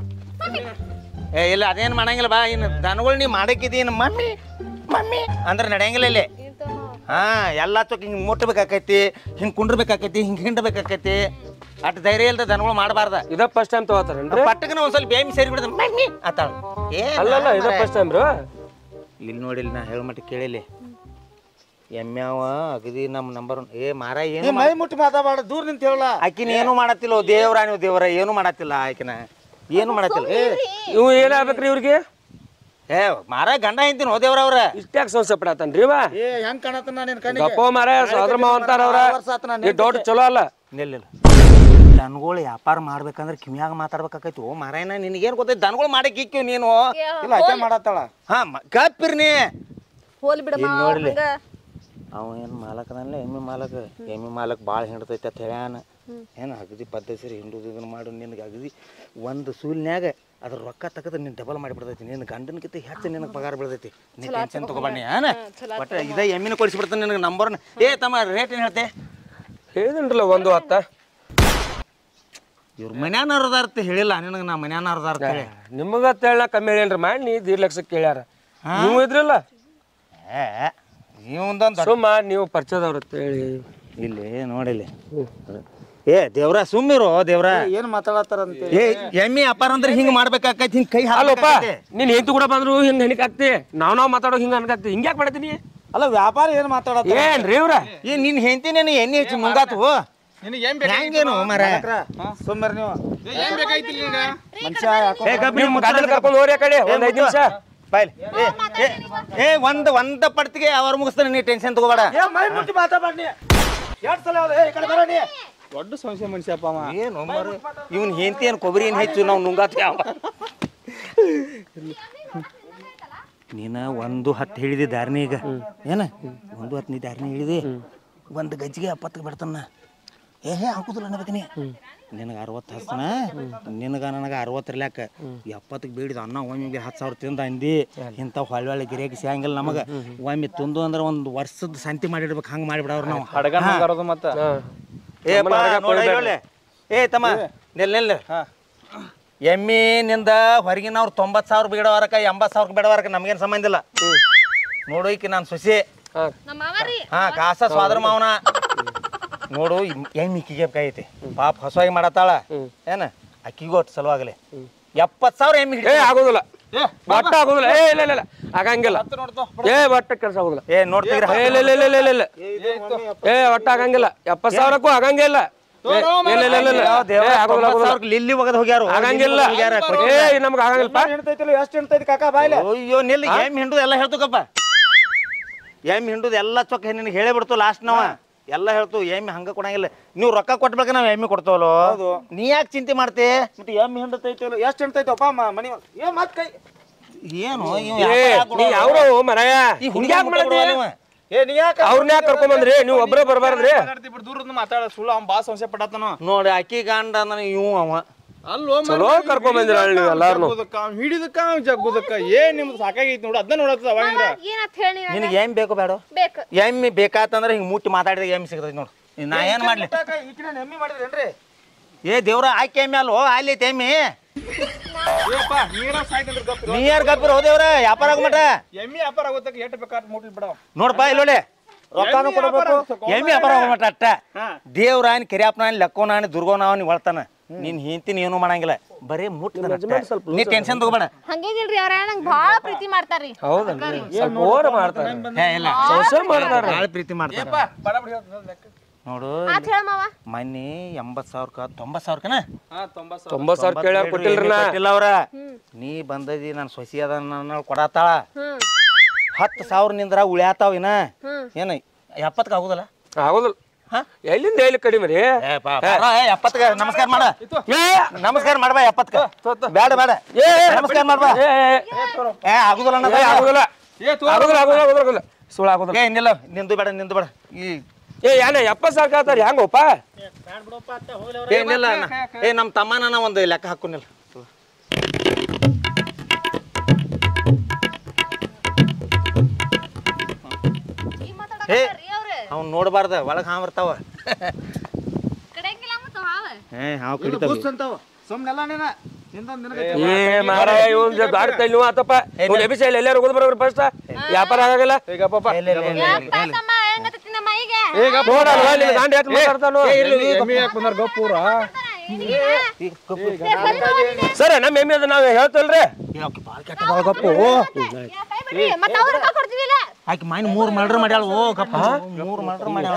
Speaker 3: ಏ ಇಲ್ಲ ಅದೇನು ಮಾಡಂಗಿಲ್ಲ ಬಾ ಇನ್ನು ದನಗಳು ನೀ ಮಾಡಕ್ಕಿದೀನಿ ಮಮ್ಮಿ ಮಮ್ಮಿ ಅಂದ್ರೆ ನಡೆಯಂಗಿಲ್ಲ ಇಲ್ಲಿ ಹಾ ಎಲ್ಲ ಚೊಕ್ ಹಿಂಗೆ ಮುಟ್ಟಬೇಕಾಕೈತಿ ಹಿಂಗೆ ಕುಂಡ್ರಬೇಕಾಕೈತಿ ಹಿಂಗೆ ಹಿಂಡಬೇಕಾಕೈತಿ ಅಟ್ ಧೈರ್ಯ ಇಲ್ದ ದನಗಳು ಮಾಡಬಾರ್ದ
Speaker 5: ಇದ ಫಸ್ಟ್ ಟೈಮ್ ತಗೋತಾರೇನ್ರಿ
Speaker 3: ಪಟ್ಟಕನ ಒಂದ್ ಸ್ವಲ್ಪ ಬೇಮಿ ಸೇರಿ ಬಿಡದ ಮಮ್ಮಿ ಆತಾಳ
Speaker 5: ಅಲ್ಲಲ್ಲ ಇದ ಫಸ್ಟ್ ಟೈಮ್ ರೀ
Speaker 3: ಇಲ್ಲಿ ನೋಡಿಲ್ಲ ನಾ ಹೇಳ ಮಟ್ಟ ಕೇಳಿಲಿ ಎಮ್ಮ್ಯಾವ ಅಗದಿ ನಮ್ಮ ನಂಬರ್ ಏ ಮಾರ ಏನು
Speaker 2: ಮೈ ಮುಟ್ಟಿ ಮಾತಾಡ ದೂರ ನಿಂತ ಹೇಳಲ್ಲ
Speaker 3: ಆಕಿನ ಏನು ಮಾಡತ್ತಿಲ್ಲ ದೇವ್ರ ನೀವು ದೇವ್ರ ಏನು ಮಾಡತ್ತಿಲ್ಲ ಆಕಿನ ಏನು ಮಾಡತ್ತಿಲ್ಲ ಏ
Speaker 5: ಇವು ಏನಾಗ್ಬೇಕ್ರಿ ಇವ್ರಿಗೆ
Speaker 3: ಏ ಮಾರ ಗಂಡ ಹಿಂತೀನಿ ಹೋ ದೇವ್ರ ಅವ್ರ
Speaker 5: ಇಷ್ಟ್ಯಾಕೆ ಸಂಸ್ಥೆ ಪಡಾತನ್ರಿ ಇವ
Speaker 2: ಏ ಹೆಂಗ್ ಕಾಣತ್ತನ ನಿನ್ ಕಣ್ಣಿಗೆ
Speaker 5: ಗಪ್ಪ ಮಾರ ಸೋದರ ಮಾವ ಅಂತಾರ ಅವ್ರ
Speaker 2: ವರ್ಷ ಆತ್ ನಾನ್
Speaker 5: ಈ ದೊಡ್ಡ ಚಲೋ ಅಲ್ಲ
Speaker 3: ನಿಲ್ಲಿಲ್ಲ ದನಗಳು ವ್ಯಾಪಾರ ಮಾಡ್ಬೇಕಂದ್ರೆ ಕಿಮ್ಯಾಗ ಮಾತಾಡ್ಬೇಕಾಕೈತಿ ಓ ಮಾರಾಯಣ ನಿನಗೇನು ಗೊತ್ತೈತಿ ದನಗಳು ಮಾಡಕ್ಕೆ ಇಕ್ಕಿವ್ ನೀನು
Speaker 2: ಇಲ್ಲ ಆಕೆ ಮಾಡತ್ತಾಳ
Speaker 3: ಹಾ ಕಪ್ಪಿರ್ ನೀ
Speaker 1: ಹೋಲ್ ಬಿಡ
Speaker 3: ಇಲ್ಲಿ ನೋಡ್ಲಿ ಅವ ಏನು ಮಾಲಕನಲ್ಲ ಎಮ್ಮೆ ಮಾಲಕ ಎಮ್ಮೆ ಮಾಲಕ್ ಭಾಳ ಹಿಂಡ್ತೈತೆ ಅಂತ ಹೇಳ್ಯಾನ ಏನು ಅಗದಿ ಪದ್ಧತಿ ಹಿಂಡುದು ಇದನ್ನ ಮಾಡು ನಿನಗೆ ಅಗದಿ ಒಂದು ಸೂಲ್ನ್ಯಾಗ ಅದ್ರ ರೊಕ್ಕ ತಗದ ನೀನು ಡಬಲ್ ಮಾಡಿಬಿಡ್ತೈತಿ ನಿನ್ನ ಗಂಡನಕಿಂತ ಹೆಚ್ಚು ನಿನಗೆ ಪಗಾರ ಬೀಳ್ತೈತಿ ನೀ ಟೆನ್ಷನ್ ತಗೋಬಣ್ಣಿ ಹಾನ ಒಟ್ಟು ಇದ ಎಮ್ಮಿನ ಕೊಡಿಸ್ಬಿಡ್ತಾನೆ ನಿನಗೆ ನಂಬರ್ನ ಏ ತಮ್ಮ ರೇಟ್ ಏನು ಹೇಳ್ತೆ
Speaker 5: ಹೇಳಿದನ್ರಲ್ಲ ಒಂದು ಹತ್ತ
Speaker 3: ಇವ್ರ ಮನ್ಯಾನವ್ರು ಅದಾರ ಅಂತ ಹೇಳಿಲ್ಲ ನಿನಗೆ ನಾ ಮನ್ಯಾನವ್ರು ಅದಾರ ಅಂತ ಹೇಳಿ
Speaker 5: ನಿಮಗ ತೇಳ ಕಮ್ಮಿ ಹೇಳಿಲ್ರಿ ಮಾಡಿ ನೀ ದೀಡ್ ಲಕ್ಷಕ್ಕೆ ಕೇಳ್ಯಾರ ನೀವು ಇದ್ರಲ್ಲ
Speaker 3: ಏ ಇವಂದೊಂದು
Speaker 5: ಸುಮ್ಮ ನೀವು ಪರಿಚಯದವ್ರ ಅಂತ ಹೇಳಿ
Speaker 3: ಇಲ್ಲಿ ನೋಡಿಲ್ಲಿ ಏ ದೇವ್ರ ಸುಮ್ಮಿರು ದೇವ್ರ
Speaker 2: ಏನ್ ಮಾತಾಡತ್ತಾರಂತೆ
Speaker 3: ಏ ಎಮ್ಮಿ ಅಪಾರ ಅಂದ್ರೆ ಹಿಂಗ್ ಮಾಡ್ಬೇಕಾಕೈತಿ ಹಿಂಗ್ ಕೈ
Speaker 5: ಅಲ್ಲಪ್ಪ
Speaker 3: ಹಾಕಪ್ಪ
Speaker 5: ನೀನ್ ಹೆಂತು ಕೂಡ ಬಂದ್ರು ಹಿಂಗ್ ಹೆಣಿಕಾಕ್ತಿ ನಾವ್ ನಾವ್ ಮಾತಾಡೋ ಹಿಂಗ ಅನ್ಕಾಕ್ತಿ ಹಿಂಗ್ಯಾಕ್ ಮಾಡತ್ತೀನಿ
Speaker 2: ಅಲ್ಲ ವ್ಯಾಪಾರ ಏನ್ ಮಾತಾಡತ್ತ
Speaker 5: ಏನ್ರಿ ಇವ್ರ
Speaker 3: ಏ ನಿನ್ ಹೆಂಡತಿ ನೀನು ಎಣ್ಣೆ ಹೆಚ್ಚು ಮುಂಗಾತು
Speaker 4: ನಿನಗೆ ಏನ್
Speaker 3: ಹೆಂಗೇನು ಮರ
Speaker 2: ಸುಮ್ಮನೆ ನೀವು
Speaker 4: ಏನ್ ಬೇಕಾಯ್ತಿಲ್ಲ ನಿನಗ
Speaker 2: ಮನುಷ್ಯ ಯಾಕೋ
Speaker 3: ಏ ಗಬ್ಬಿ
Speaker 5: ನಿಮ್ ಗಾಡಿ ಕರ್ಕೊಂಡು ಹೋರಿ ಆ ಕಡೆ ಒಂದ್ ಐದ್ ನಿಮಿಷ
Speaker 3: ಬಾಯ್ಲಿ ಏ ಏ, ಏ ಒಂದ್ ಒಂದ ಪಡ್ತಿಗೆ ಅವ್ರ ಮುಗಿಸ್ತಾನೆ ನೀ ಟೆನ್ಷನ್ ತಗೋಬೇಡ
Speaker 2: ಏ ಮೈ ಮುಟ್ಟಿ ಮಾತಾಡ್ನಿ ಎರಡ್ ಸಲ ಹೋದ ಏ ಈ ಕಡೆ ಬರೋ ನೀ
Speaker 4: ದೊಡ್ಡ ಸಂಶಯ ಮನುಷ್ಯಪ್ಪ ಅವ
Speaker 3: ಏನು ಮರು ಇವನ್ ಹೆಂಡತಿ ಏನು ಕೊಬ್ಬರಿ ಏನು ಹೆಚ್ಚು ನಾವು ನುಂಗಾತ ಯಾವ ನೀನ ಒಂದು ಹತ್ತು ಹೇಳಿದೆ ದಾರಿನಿ ಈಗ ಏನ ಒಂದು ಹತ್ತು ನೀ ದಾರಿನಿ ಹೇಳಿದೆ ಒಂದು ಗಜ್ಜಿಗೆ ಎಪ್ಪತ್ತಿಗೆ ಬಿಡ್ತಾನ ಏ ಹೇ ಹಾಕುದಿಲ್ಲ ಅನ್ಬೇಕು ನೀ ನಿನಗೆ ಅರವತ್ತು ಹಸ್ತಾನ ನಿನಗ ನನಗೆ ಅರವತ್ತರ್ಲ್ಯಾಕ ಎಪ್ಪತ್ತಿಗೆ ಬೇಡಿದ ಅನ್ನ ಒಮ್ಮೆಗೆ ಹತ್ತು ಸಾವಿರ ತಿಂದ ಅಂದಿ ಇಂಥ ಹೊಳ್ಳಿ ಹೊಳ್ಳಿ ಗಿರಿಯಾಗಿ ಸಿಗಂಗಿಲ್ಲ ನಮಗೆ ಒಮ್ಮೆ ತುಂದು ಅಂದ್ರೆ ಒಂದು ವರ್ಷದ ಸಂತಿ ಮಾಡಿಡ್ಬೇಕು ಹಂಗೆ ಮಾಡಿಬಿಡವ್ರು ನಾವು
Speaker 4: ಹಡಗ ಹಂಗಾರದು ಮತ್ತ
Speaker 3: ಏ ಬಾ, ನೋಡ ಇಲ್ಲೊಳ್ಳೆ. ಏ ತಮ್ಮ ನಿಲ್ ನಿಲ್ ಎಮ್ಮಿ ನಿಂದ ಹೊರಗಿನವ್ರು ತೊಂಬತ್ತು ಸಾವಿರ ಬಿಡೋವರಕ ಎಂಬತ್ತು ಸಾವಿರ ಬಿಡೋವರಕ ನಮ್ಗೇನು ಸಂಬಂಧ ಇಲ್ಲ ನೋಡು ಈಕಿ ನಾನು ಸೊಸೆ
Speaker 1: ನಮ್ಮ ಮಾವರಿ
Speaker 3: ಹಾ ಕಾಸ ಸ್ವಾದ್ರ ಮಾವನ ನೋಡು ಎಮ್ಮಿ ಈಕಿಗೆ ಕೈತಿ ಪಾಪ ಹೊಸವಾಗಿ ಮಾಡತ್ತಾಳ ಏನ ಅಕ್ಕಿಗೂ ಒಟ್ಟು ಸಲುವಾಗಲಿ ಎಪ್ಪತ್ತು ಸಾವಿರ ಎಮ್ಮಿ
Speaker 5: ಏ ಆಗೋದಿಲ್ಲ ಒಟ್ಟ ಆಗೋದಿಲ್ಲ ಏ ಇಲ್ಲ ಇಲ್ಲ ಇಲ್ಲ ಆಗಂಗಿಲ್ಲ ಏ ಒಟ್ಟ ಕೆಲಸ ಆಗೋದಿಲ್ಲ
Speaker 3: ಏ ನೋಡ್ತೀರ
Speaker 5: ಏ ಇಲ್ಲ ಇಲ್ಲ ಇಲ್ಲ ಇಲ್ಲ ಇಲ್ಲ ಇಲ್ಲ ಏ ಒಟ್ಟ ಆಗಂಗಿಲ್ಲ ಎಪ್ಪತ್ ಸಾವಿರಕ್ಕೂ ಆಗಂಗಿಲ್ಲ ಏ, ಇಲ್ಲ ಇಲ್ಲ ಇಲ್ಲ ಇಲ್ಲ ಏ ಆಗೋದಿಲ್ಲ ಆಗೋದಿಲ್ಲ
Speaker 3: ಲಿಲ್ಲಿ ಒಗದ್ ಹೋಗ್ಯಾರ
Speaker 5: ಆಗಂಗಿಲ್ಲ ಏ ನಮ್ಗೆ ಆಗಂಗಿಲ್ಲಪ್ಪ
Speaker 2: ಹೆಣ್ತೈತಿಲ್ಲ ಎಷ್ಟು ಹೆಣ್ತೈತಿ ಕಾಕ ಬಾಯ್ಲೆ
Speaker 3: ಅಯ್ಯೋ ನಿಲ್ಲಿ ಎಮ್ಮಿ ಹಿಂಡುದು ಎಲ್ಲ ಹೇಳ್ತುಕಪ್ಪ ಎಮ್ಮಿ ಹಿಂಡುದು ಎಲ್ಲ ಚೊಕ್ಕ ನಿನಗೆ ಹೇಳೇ ಬಿಡ್ತು ಲಾಸ್ಟ್ ನಾವ ಎಲ್ಲ ಹೇಳ್ತು ಎಮ್ಮಿ ಹಂಗ ಕೊಡಂಗಿಲ್ಲ ನೀವು ರೊಕ್ಕ ಕೊಟ್ಬೇಕು ನಾವು ಎಮ್ಮಿ ಕೊಡ್ತವಲ್ಲೋ ನೀ ಯಾಕೆ ಚಿಂತೆ ಮಾಡ್ತಿ
Speaker 2: ಮತ್ತೆ ಎಮ್ಮೆ ಹೆಣ್ತೈತಿಲ್ಲ ಎಷ್ಟು ಹೆಣ್ತೈತಪ್ಪ ಮನಿ ಏ ಮತ್ ಕೈ
Speaker 3: ಏನು ಇವ
Speaker 5: ಏ
Speaker 3: ವ್ಯಾಪಾರ ಹಾಕ್
Speaker 5: ನೀ
Speaker 3: ಕೊಡೋನು.
Speaker 5: ಯಾವ್ರು ಮರಯ
Speaker 3: ಈ ಹುಡುಗ
Speaker 5: ಹಿಂಗ್ಯಾಕ್
Speaker 3: ಮುಟ್ಟ ಬಿಡುವ
Speaker 5: ಮಾಡತ್ತಿ
Speaker 3: ನೀವು.
Speaker 2: ಏ ನೀ ಯಾಕ
Speaker 5: ಅವ್ರನ್ನ ಯಾಕೆ ಕರ್ಕೊಂಬಂದ್ರಿ ನೀವು ಒಬ್ಬರೇ ಬರ್ಬಾರ್ದ್ರಿ
Speaker 4: ಮಾತಾಡ್ತಿ ಬಿಡು ದೂರದ ಮಾತಾಡ ಸುಳ್ಳು ಅವ್ನು ಭಾಳ ಸಂಶಯ ಪಡತ್ತಾನ
Speaker 3: ನೋಡಿ ಅಕ್ಕಿ ಗಂಡ ನನಗೆ ಇವ್ ಅವ
Speaker 4: ಅಲ್ಲೋ
Speaker 5: ಚಲೋ ಕರ್ಕೊಂಬಂದಿರ ನೀವು ಎಲ್ಲಾರ್ನು
Speaker 4: ಹಿಡಿದಕ್ಕ ಜಗ್ಗುದಕ್ಕ ಏನ್ ನಿಮ್ದು ಸಾಕಾಗೈತಿ ನೋಡು ಅದನ್ನ ನೋಡತ್ತದ ಅವಾಗಿಂದ
Speaker 1: ಏನಂತ ಹೇಳಿ
Speaker 3: ನಿನಗೆ ಎಮ್ಮಿ ಬೇಕು ಬೇಡ
Speaker 1: ಬೇಕು
Speaker 3: ಎಮ್ಮಿ ಬೇಕಾತಂದ್ರೆ ಹಿಂಗೆ ಮುಟ್ಟಿ ಮಾತಾಡಿದಾಗ ಎಮ್ಮಿ ಸಿಗ್ತೈತಿ ನೋಡು ನಾ ಏನು ಮಾಡ್ಲಿ
Speaker 2: ಈಕಿನ ಎಮ್ಮಿ ಮಾಡಿದ್ರೇನ್ರಿ
Speaker 3: ಏ ದೇವ್ರ ಆಕೆ ಎಮ್ಮಿ ಅಲ್ವೋ ಅಲ್ಲಿ ಐತೆ ಎಮ್ಮಿ
Speaker 4: ಏಪ್ಪ ನೀರ ಸಾಯ್ತಂದ್ರ ಗಪ್ಪ
Speaker 3: ನೀ ಯಾರು ಗಪ್ಪಿರ ಹೋ ದೇವ್ರ ವ್ಯಾಪಾರ ಆಗಮಟ
Speaker 4: ಎಮ್ಮಿ ವ್ಯಾಪಾರ ಆಗೋತಕ್ಕ ಎಷ್ಟು ಬೇಕಾದ ಮುಟ್ಲಿ ಬಿಡವ
Speaker 3: ನೋಡಪ್ಪ ಇಲ್ಲೊಳ್ಳೆ
Speaker 2: ರೊಕ್ಕಾನು ಕೊಡಬೇಕು
Speaker 3: ಎಮ್ಮಿ ವ್ಯಾಪಾರ ಹೋಗ್ಮಟ ಅಟ್ಟ ದೇವ್ರಾನಿ ಕೆರಿಯಪ್ಪನಾನಿ ಲೆಕ್ಕೋನಾನಿ ದುರ್ಗೋನಾವನಿ ಹೊಳ್ತಾನ ನಿನ್ ಹಿಂತಿನ ಏನು ಮಾಡಂಗಿಲ್ಲ ಬರೀ ಮುಟ್ತಾನ ಅಷ್ಟೇ. ನೀ ಟೆನ್ಷನ್ ತಗೋಬೇಡ
Speaker 1: ಹಂಗೇನಿಲ್ರಿ ಅವ್ರ ನಂಗೆ ಭಾಳ ಪ್ರೀತಿ ಮಾಡ್ತಾರ್ರಿ
Speaker 5: ಹೌದಲ್ರಿ ಸ್ವಲ್ಪ ಓವರ್ ಮಾಡ್ತಾರೆ
Speaker 3: ಏ ಇಲ್ಲ
Speaker 5: ಸೊಸೆ ಮಾಡ್ತಾರ
Speaker 3: ಭಾಳ ಪ್ರೀತಿ ಮಾಡ್ತಾರ ನೋಡು
Speaker 1: ಆತ್ ಹೇಳ ಮಾವ
Speaker 3: ಮೊನ್ನೆ ಎಂಬತ್ ಸಾವಿರಕ್ಕ ತೊಂಬತ್ ಸಾವಿರಕ್ಕನ
Speaker 4: ಹಾ ತೊಂಬತ್ತು
Speaker 5: ತೊಂಬತ್ ಸಾವಿರ ಕೇಳ್ಯಾರ ಕೊಟ್ಟಿಲ್ರಿ ನಾ
Speaker 3: ಕೊಟ್ಟಿಲ್ಲ ಅವ್ರ ನೀ ಬಂದದಿ ನಾನು ಸೊಸಿ ಅದ ನನ್ನ ಕೊಡತ್ತಾಳ
Speaker 1: ಹ್ಮ್
Speaker 3: ಹತ್ತು ಸಾವಿರ ನಿಂದ್ರ ಉಳ್ಯಾತಾವ ಇನ್ನ
Speaker 1: ಹ್ಮ್.
Speaker 3: ಏನು ಎಪ್ಪತ್ಕ ಆಗುದಲ್ಲ
Speaker 5: ಆಗೋದಿಲ್ಲ ಎಲ್ಲಿಂದ ಎಲ್ಲಿ ಕಡಿಮೆ ರೀ
Speaker 3: ಎಪ್ಪತ್ಕ ನಮಸ್ಕಾರ ಮಾಡ
Speaker 5: ಏ,
Speaker 3: ನಮಸ್ಕಾರ ಮಾಡ್ಬಾ ಎಪ್ಪತ್ಕ ಬೇಡ ಬೇಡ ನಮಸ್ಕಾರ ಮಾಡ್ಬಾ
Speaker 5: ಏ, ಏ,
Speaker 3: ಏ ಆಗುದಿಲ್ಲ
Speaker 5: ಏ,
Speaker 3: ಅನ್ನೋದು.
Speaker 5: ಆಗೋದಿಲ್ಲ ಆಗೋದಿಲ್ಲ ಆಗೋದಿಲ್ಲ ಆಗೋದಿಲ್ಲ ಆಗೋದಿಲ್ಲ ಸುಳ್ಳು ಆಗೋದಿಲ್ಲ
Speaker 3: ಏ ನಿಲ್ಲ ನಿಂದು ಬೇಡ ನಿಂದು ಬೇಡ ಈ
Speaker 5: ಏ ಯಾನೆ ಎಪ್ಪತ್ತು ಸಾವಿರ ಕೇಳ್ತಾರ ಹೆಂಗಪ್ಪ
Speaker 3: ಏ ನಿಲ್ಲ ಅಣ್ಣ. ಏ ನಮ್ಮ ತಮ್ಮನ ಒಂದು ಲೆಕ್ಕ ಹಾಕೊಂಡಿಲ್ಲ
Speaker 1: ಈ ಮಾತಾಡಕತ್ತಾರ್ರಿ ಅವ್ರು
Speaker 3: ಅವ್ನು ನೋಡಬಾರ್ದ ಒಳಗೆ ಹಾವು ಬರ್ತಾವ
Speaker 1: ಕಡೆಂಗಿಲ್ಲ ಮತ್ತ ಹಾವ
Speaker 3: ಏ ಹಾವು ಕಡಿತಾವ
Speaker 2: ಸುಮ್ನೆಲ್ಲ ನೀನ ನಿಂದೊಂದ್ ನಿನಗೆ
Speaker 5: ಏ ಮಾರ ಇವನ್ ಗಾಡ ತೈಲ್ ನೀವು ಆತಪ್ಪ ಇವ್ನು ಎಬಿಸೈಲ್ ಎಲ್ಲಾರು ಹೋಗೋದು ಬರೋರು ಫಸ್ಟ್ ವ್ಯಾಪಾರ ಆಗಲ್ಲ
Speaker 4: ಈಗ ಪಾಪ
Speaker 1: ಯಾಕ್ ಪಾಸಮ್ಮ ಹೆಂಗತೈತಿ ನಮ್ಮ ಮೈಗೆ
Speaker 5: ನೋಡಲ್ವ ಇಲ್ಲಿ ದಾಂಡಿ ಯಾಕೆ ಮಾತಾಡ್ತಾನು
Speaker 4: ಎಮ್ಮಿ ಯಾಕೆ ಬಂದಾರ ಗೊಪ್ಪೂರ
Speaker 5: ಸರ್ ನಮ್ಮ ಎಮ್ಮೆ ಅದು ನಾವು ಹೇಳ್ತಲ್ರಿ
Speaker 1: ಮತ್ತ ಅವ್ರ ರೊಕ್ಕ ಕೊಡ್ತೀವಿಲ್ಲ
Speaker 3: ಆಕೆ ಮೈನ್ ಮೂರು ಮರ್ಡರ್ ಮಾಡ್ಯಾಳ ಓ ಕಪ್ಪ ಮೂರು ಮರ್ಡರ್ ಮಾಡ್ಯಾಳ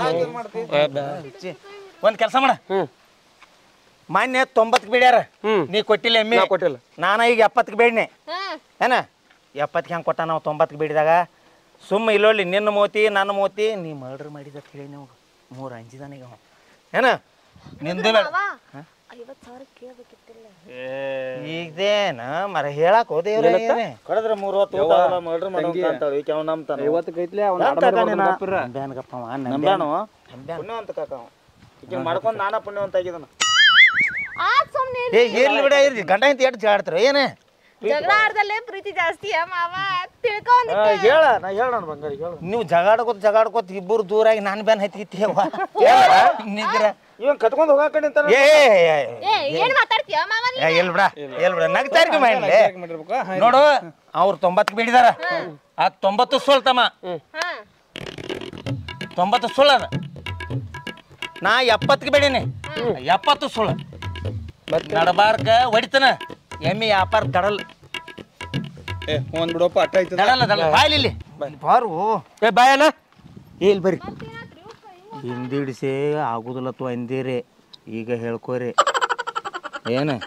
Speaker 3: ಒಂದು ಕೆಲಸ ಮಾಡ ಮಾನ್ಯ ತೊಂಬತ್ತಕ್ಕೆ ಬೇಡ್ಯಾರ
Speaker 5: ಹ್ಮ್.
Speaker 3: ನೀ ಕೊಟ್ಟಿಲ್ಲ ಎಮ್ಮಿ
Speaker 5: ನಾ ಕೊಟ್ಟಿಲ್ಲ.
Speaker 3: ನಾನು ಈಗ ಎಪ್ಪತ್ತಕ್ಕೆ ಬೇಡ್ನೆ
Speaker 1: ಹ್ಮ್
Speaker 3: ಏನ ಎಪ್ಪತ್ತಿಗೆ ಹೆಂಗೆ ಕೊಟ್ಟ ನಾವು ತೊಂಬತ್ತಕ್ಕೆ ಬೇಡಿದಾಗ ಸುಮ್ಮ ಇಲ್ಲೊಳ್ಳಿ ನಿನ್ನ ಮೋತಿ ನನ್ನ ಮೋತಿ ನೀ ಮರ್ಡರ್ ಮಾಡಿದ ಹೇಳಿ ನೀವು ಮೂರು ಅಂಜಿದಾನೀಗ ಅವ ಏನ ನಿಂದು ಬೇಡ
Speaker 1: ಮಾವ ಐವತ್ ಸಾವಿರ ಕೇಳ್ಬೇಕಿತ್ತಿಲ್ಲ
Speaker 3: ಈಗೇನ ಮರ ಹೇಳಕ್ ಹೋದೇವ್ರ
Speaker 2: ಕಳೆದ್ರೆ ಮೂರ್ ಹೊತ್ತು ಊಟ ಆಗಲ್ಲ ಮರ್ಡರ್ ಮಾಡೋಂತ ಅಂತಾಳೆ ಈಕೆ ಅವ್ನು ನಂಬ್ತಾನೆ
Speaker 4: ಐವತ್ತು ಕೈತ್ಲೆ ಅವ್ನ
Speaker 2: ಯಾಕ್ ಕಾಕ ನೀನ?
Speaker 3: ಬ್ಯಾನ್ಗಪ್ಪ
Speaker 2: ನಂಬ್ಯಾನು ಪುಣ್ಯವಂತ ಕಾಕ ಅವ ಈಕೆ ಮಾಡ್ಕೊಂಡ್ ನಾನ ಪುಣ್ಯವಂತ ಆಗಿದ್ದಾನ
Speaker 1: ಆತ್ ಸುಮ್ನೆ
Speaker 3: ಏ ಇರ್ಲಿ ಬಿಡ ಇರ್ಲಿ ಗಂಡ ಅಂತ ಎಷ್ಟು ಜಾಡ್ತಾರ ಏನ
Speaker 1: ಜಗಳ ಆಡ್ದಲ್ಲೇ ಪ್ರೀತಿ ಜಾಸ್ತಿ ಮಾವ ತಿಳ್ಕೊಂಡ್
Speaker 2: ಆ, ಹೇಳ ನಾ ಹೇಳ ನನ್ನ ಬಂಗಾರಿ ಹೇಳು
Speaker 3: ನೀವು ಜಗಾಡ್ಕೋತ ಜಗಾಡ್ಕೋತ ಇಬ್ಬರು ದೂರಾಗಿ ನಾನು ಬ್ಯಾನ್ ಹತ್ತಿತ್ತೇವ ನಿಗ್ರ
Speaker 2: ಇವಂಗ್ ಕಟ್ಕೊಂಡ್ ಹೋಗಾಕ ನಿಂತಾನ
Speaker 3: ಏ ಏ,
Speaker 1: ಏ ಏನ್ ಮಾತಾಡ್ತೀಯ ಮಾವ ನೀ
Speaker 3: ಏ, ಎಲ್ ಬಿಡ ಎಲ್ ಬಿಡ ನಗ್ತಾರಿಕೆ ಮಾಡಿ
Speaker 4: ಮಾಡಿರ್ಬೇಕಾ
Speaker 3: ನೋಡು ಅವ್ರು ತೊಂಬತ್ತು ಬೇಡಿದಾರ ಆ ತೊಂಬತ್ತು ಸುಳ್ತಮ್ಮ
Speaker 1: ಹಾ
Speaker 3: ತೊಂಬತ್ತು ಸುಳ್ಳದ ನಾ ಎಪ್ಪತ್ತಿಗೆ ಬೇಡೀನಿ ಎಪ್ಪತ್ತು ಸುಳ್ಳು ನಡಬಾರ್ಕ ಹೊಡಿತನ ಎಮ್ಮಿ ವ್ಯಾಪಾರ ದಡಲ್
Speaker 4: ಏ ಒಂದ್ ಬಿಡಪ್ಪ ಅಟ್ಟ ಆಯ್ತದ
Speaker 3: ದಡಲ್ಲ ದಡಲ್ಲ ಬಾಯ್ಲಿ ಇಲ್ಲಿ ಬಾರು
Speaker 5: ಏ ಬಾಯಣ್ಣ
Speaker 3: ಇಲ್ಲಿ ಬರ್ರಿ ಹಿಂದಿಡಿಸಿ ಆಗುದಿಲ್ಲ ತು ಅಂದಿರಿ ಈಗ ಹೇಳ್ಕೋರಿ ಏನು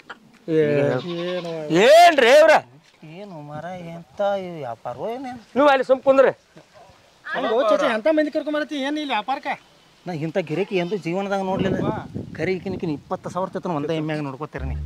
Speaker 5: ಏನ್ರಿ ಇವ್ರ
Speaker 3: ಏನು ಮರ ಎಂತ ಇದು ವ್ಯಾಪಾರ ಏನೇನು
Speaker 5: ನೀವು ಅಲ್ಲಿ ಸುಮ್ ಕುಂದ್ರಿ
Speaker 2: ಅಂತ ಮಂದಿ ಕರ್ಕೊಂಡ್ ಬರತಿ ಏನ್ ಇಲ್ಲಿ ವ್ಯಾಪಾರಕ್ಕ
Speaker 3: ನಾ ಇಂಥ ಗಿರಾಕಿ ಎಂದು ಜೀವನದಾಗ ನೋಡ್ಲಿಲ್ಲ ಕರಿಕಿನಕಿನ ಇಪ್ಪತ್ತು ಸಾವಿರ ತನ ಒಂದೇ ಎಮ್ಮೆಯಾಗ ನೋಡ್ಕೋತೀರ ನೀ